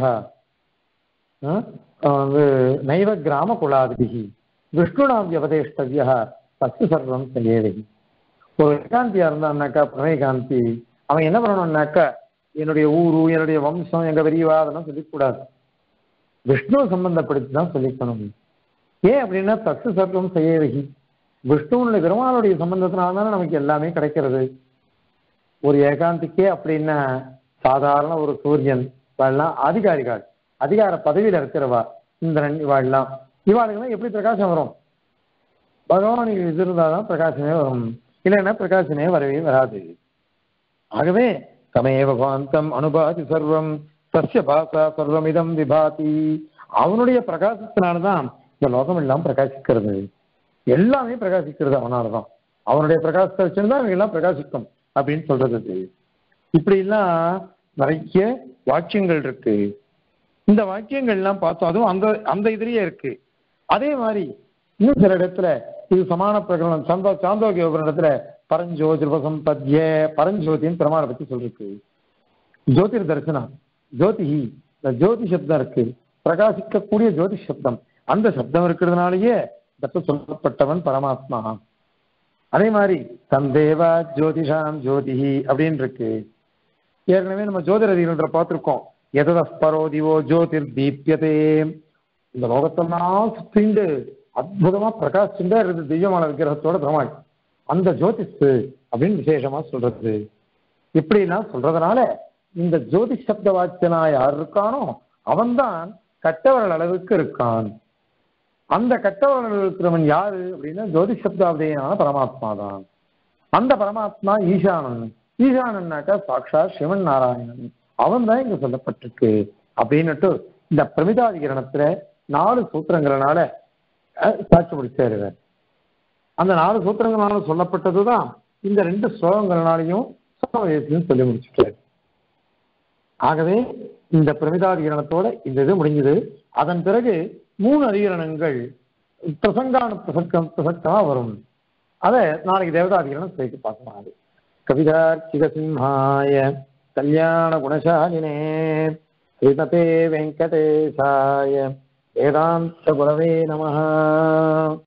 வந்து நைவ கிராம குலாதிபிகி விஷ்ணுனாம் வியபதேஷ்டவியா தத்து சர்வம் செய்யேவி ஒரு ஏகாந்தியா இருந்தான்னாக்கா பிரணயகாந்தி அவன் என்ன பண்ணணும்னாக்கா என்னுடைய ஊரு என்னுடைய வம்சம் எங்க பெரியவா அதெல்லாம் சொல்லிக்கூடாது விஷ்ணு சம்பந்தப்படுத்தி தான் சொல்லிக்கணும் ஏன் அப்படின்னா தத்து சர்வம் செய்யவிகி விஷ்ணுவனுடைய பெருமாளுடைய சம்பந்தத்தினால தானே நமக்கு எல்லாமே கிடைக்கிறது ஒரு ஏகாந்திக்கே அப்படின்னா சாதாரண ஒரு சூரியன் இவாள்லாம் அதிகாரிகள் அதிகார பதவியில இருக்கிறவா இந்திரன் இவாள்லாம் இவாளுக்கெல்லாம் எப்படி பிரகாசம் வரும் பகவான் இது இருந்தாதான் பிரகாசமே வரும் இல்லைன்னா பிரகாசமே வரவே வராது ஆகவே தமேவ பாந்தம் அனுபாதி சர்வம் சஸ்ய பாசா சர்வமிதம் விபாதி அவனுடைய பிரகாசத்தினால்தான் இந்த லோகம் எல்லாம் பிரகாசிக்கிறது எல்லாமே பிரகாசிக்கிறது அவனாலதான் அவனுடைய பிரகாசத்தை வச்சிருந்தா இவங்க எல்லாம் பிரகாசிக்கும் அப்படின்னு சொல்றது அது. இப்படி எல்லாம் நிறைய வாக்கியங்கள் இருக்கு இந்த வாக்கியங்கள் எல்லாம் பார்த்தோம் அதுவும் அந்த அந்த இதுலயே இருக்கு அதே மாதிரி இன்னும் சில இடத்துல இது சமான பிரகடனம் சந்தோ சாந்தோக்கிய ஒரு இடத்துல பரஞ்சோதிர்வசம் பத்ய பரஞ்சோதின்னு பிரமாணம் பத்தி சொல்லிருக்கு ஜோதிர் தரிசனம் ஜோதிஹி இந்த ஜோதி சப்தம் இருக்கு பிரகாசிக்கக்கூடிய ஜோதி சப்தம் அந்த சப்தம் இருக்கிறதுனாலயே தத்து சொல்லப்பட்டவன் பரமாத்மா அதே மாதிரி தந்தேவா ஜோதிஷாம் ஜோதிஹி அப்படின்னு இருக்கு ஏற்கனவே நம்ம ஜோதிரதிகள்ன்ற பார்த்திருக்கோம் எதத பரோதிவோ ஜோதிர் தீப்யதே இந்த லோகத்தெல்லாம் சுத்திண்டு அற்புதமா பிரகாசிச்சுட்டே இருக்குது திவ்யமான விக்கிரகத்தோட பெருமாள் அந்த ஜோதிஷ் அப்படின்னு விசேஷமா சொல்றது இப்படிலாம் சொல்றதுனால இந்த ஜோதி சப்த வாக்கியனா யார் இருக்கானோ அவன்தான் கட்டவரல் அளவுக்கு இருக்கான் அந்த கட்டவரல் இருக்கிறவன் யாரு அப்படின்னா ஜோதி சப்தாவதேயனான பரமாத்மா தான் அந்த பரமாத்மா ஈசானன் ஈசானன்னாக்கா சாக்ஷா சிவன் நாராயணன் அவன் தான் இங்க சொல்லப்பட்டிருக்கு அப்படின்னுட்டு இந்த பிரமிதாதிகரணத்துல நாலு சூத்திரங்களனால அஹ், சாட்சி முடிச்சாரு இவர். அந்த நாலு சூத்திரங்களால சொல்லப்பட்டதுதான் இந்த ரெண்டு ஸ்லோகங்களாலையும் சமவேதத்தையும் சொல்லி முடிச்சுட்டாரு ஆகவே இந்த பிரமிதாதிகரணத்தோட இந்த இது முடிஞ்சது அதன் பிறகு மூணு அதிகரணங்கள் பிரசங்கான பிரசக்கம் பிரசக்கமா வரும் அதை நாளைக்கு தேவதாதிகரணம் சேர்த்து பார்க்கலாம் அது கவிதார்க்கிக சிம்ஹாய கல்யாண குணசாலினே ஸ்ரீமதே வெங்கடேசாய வேதாந்த குரவே நமः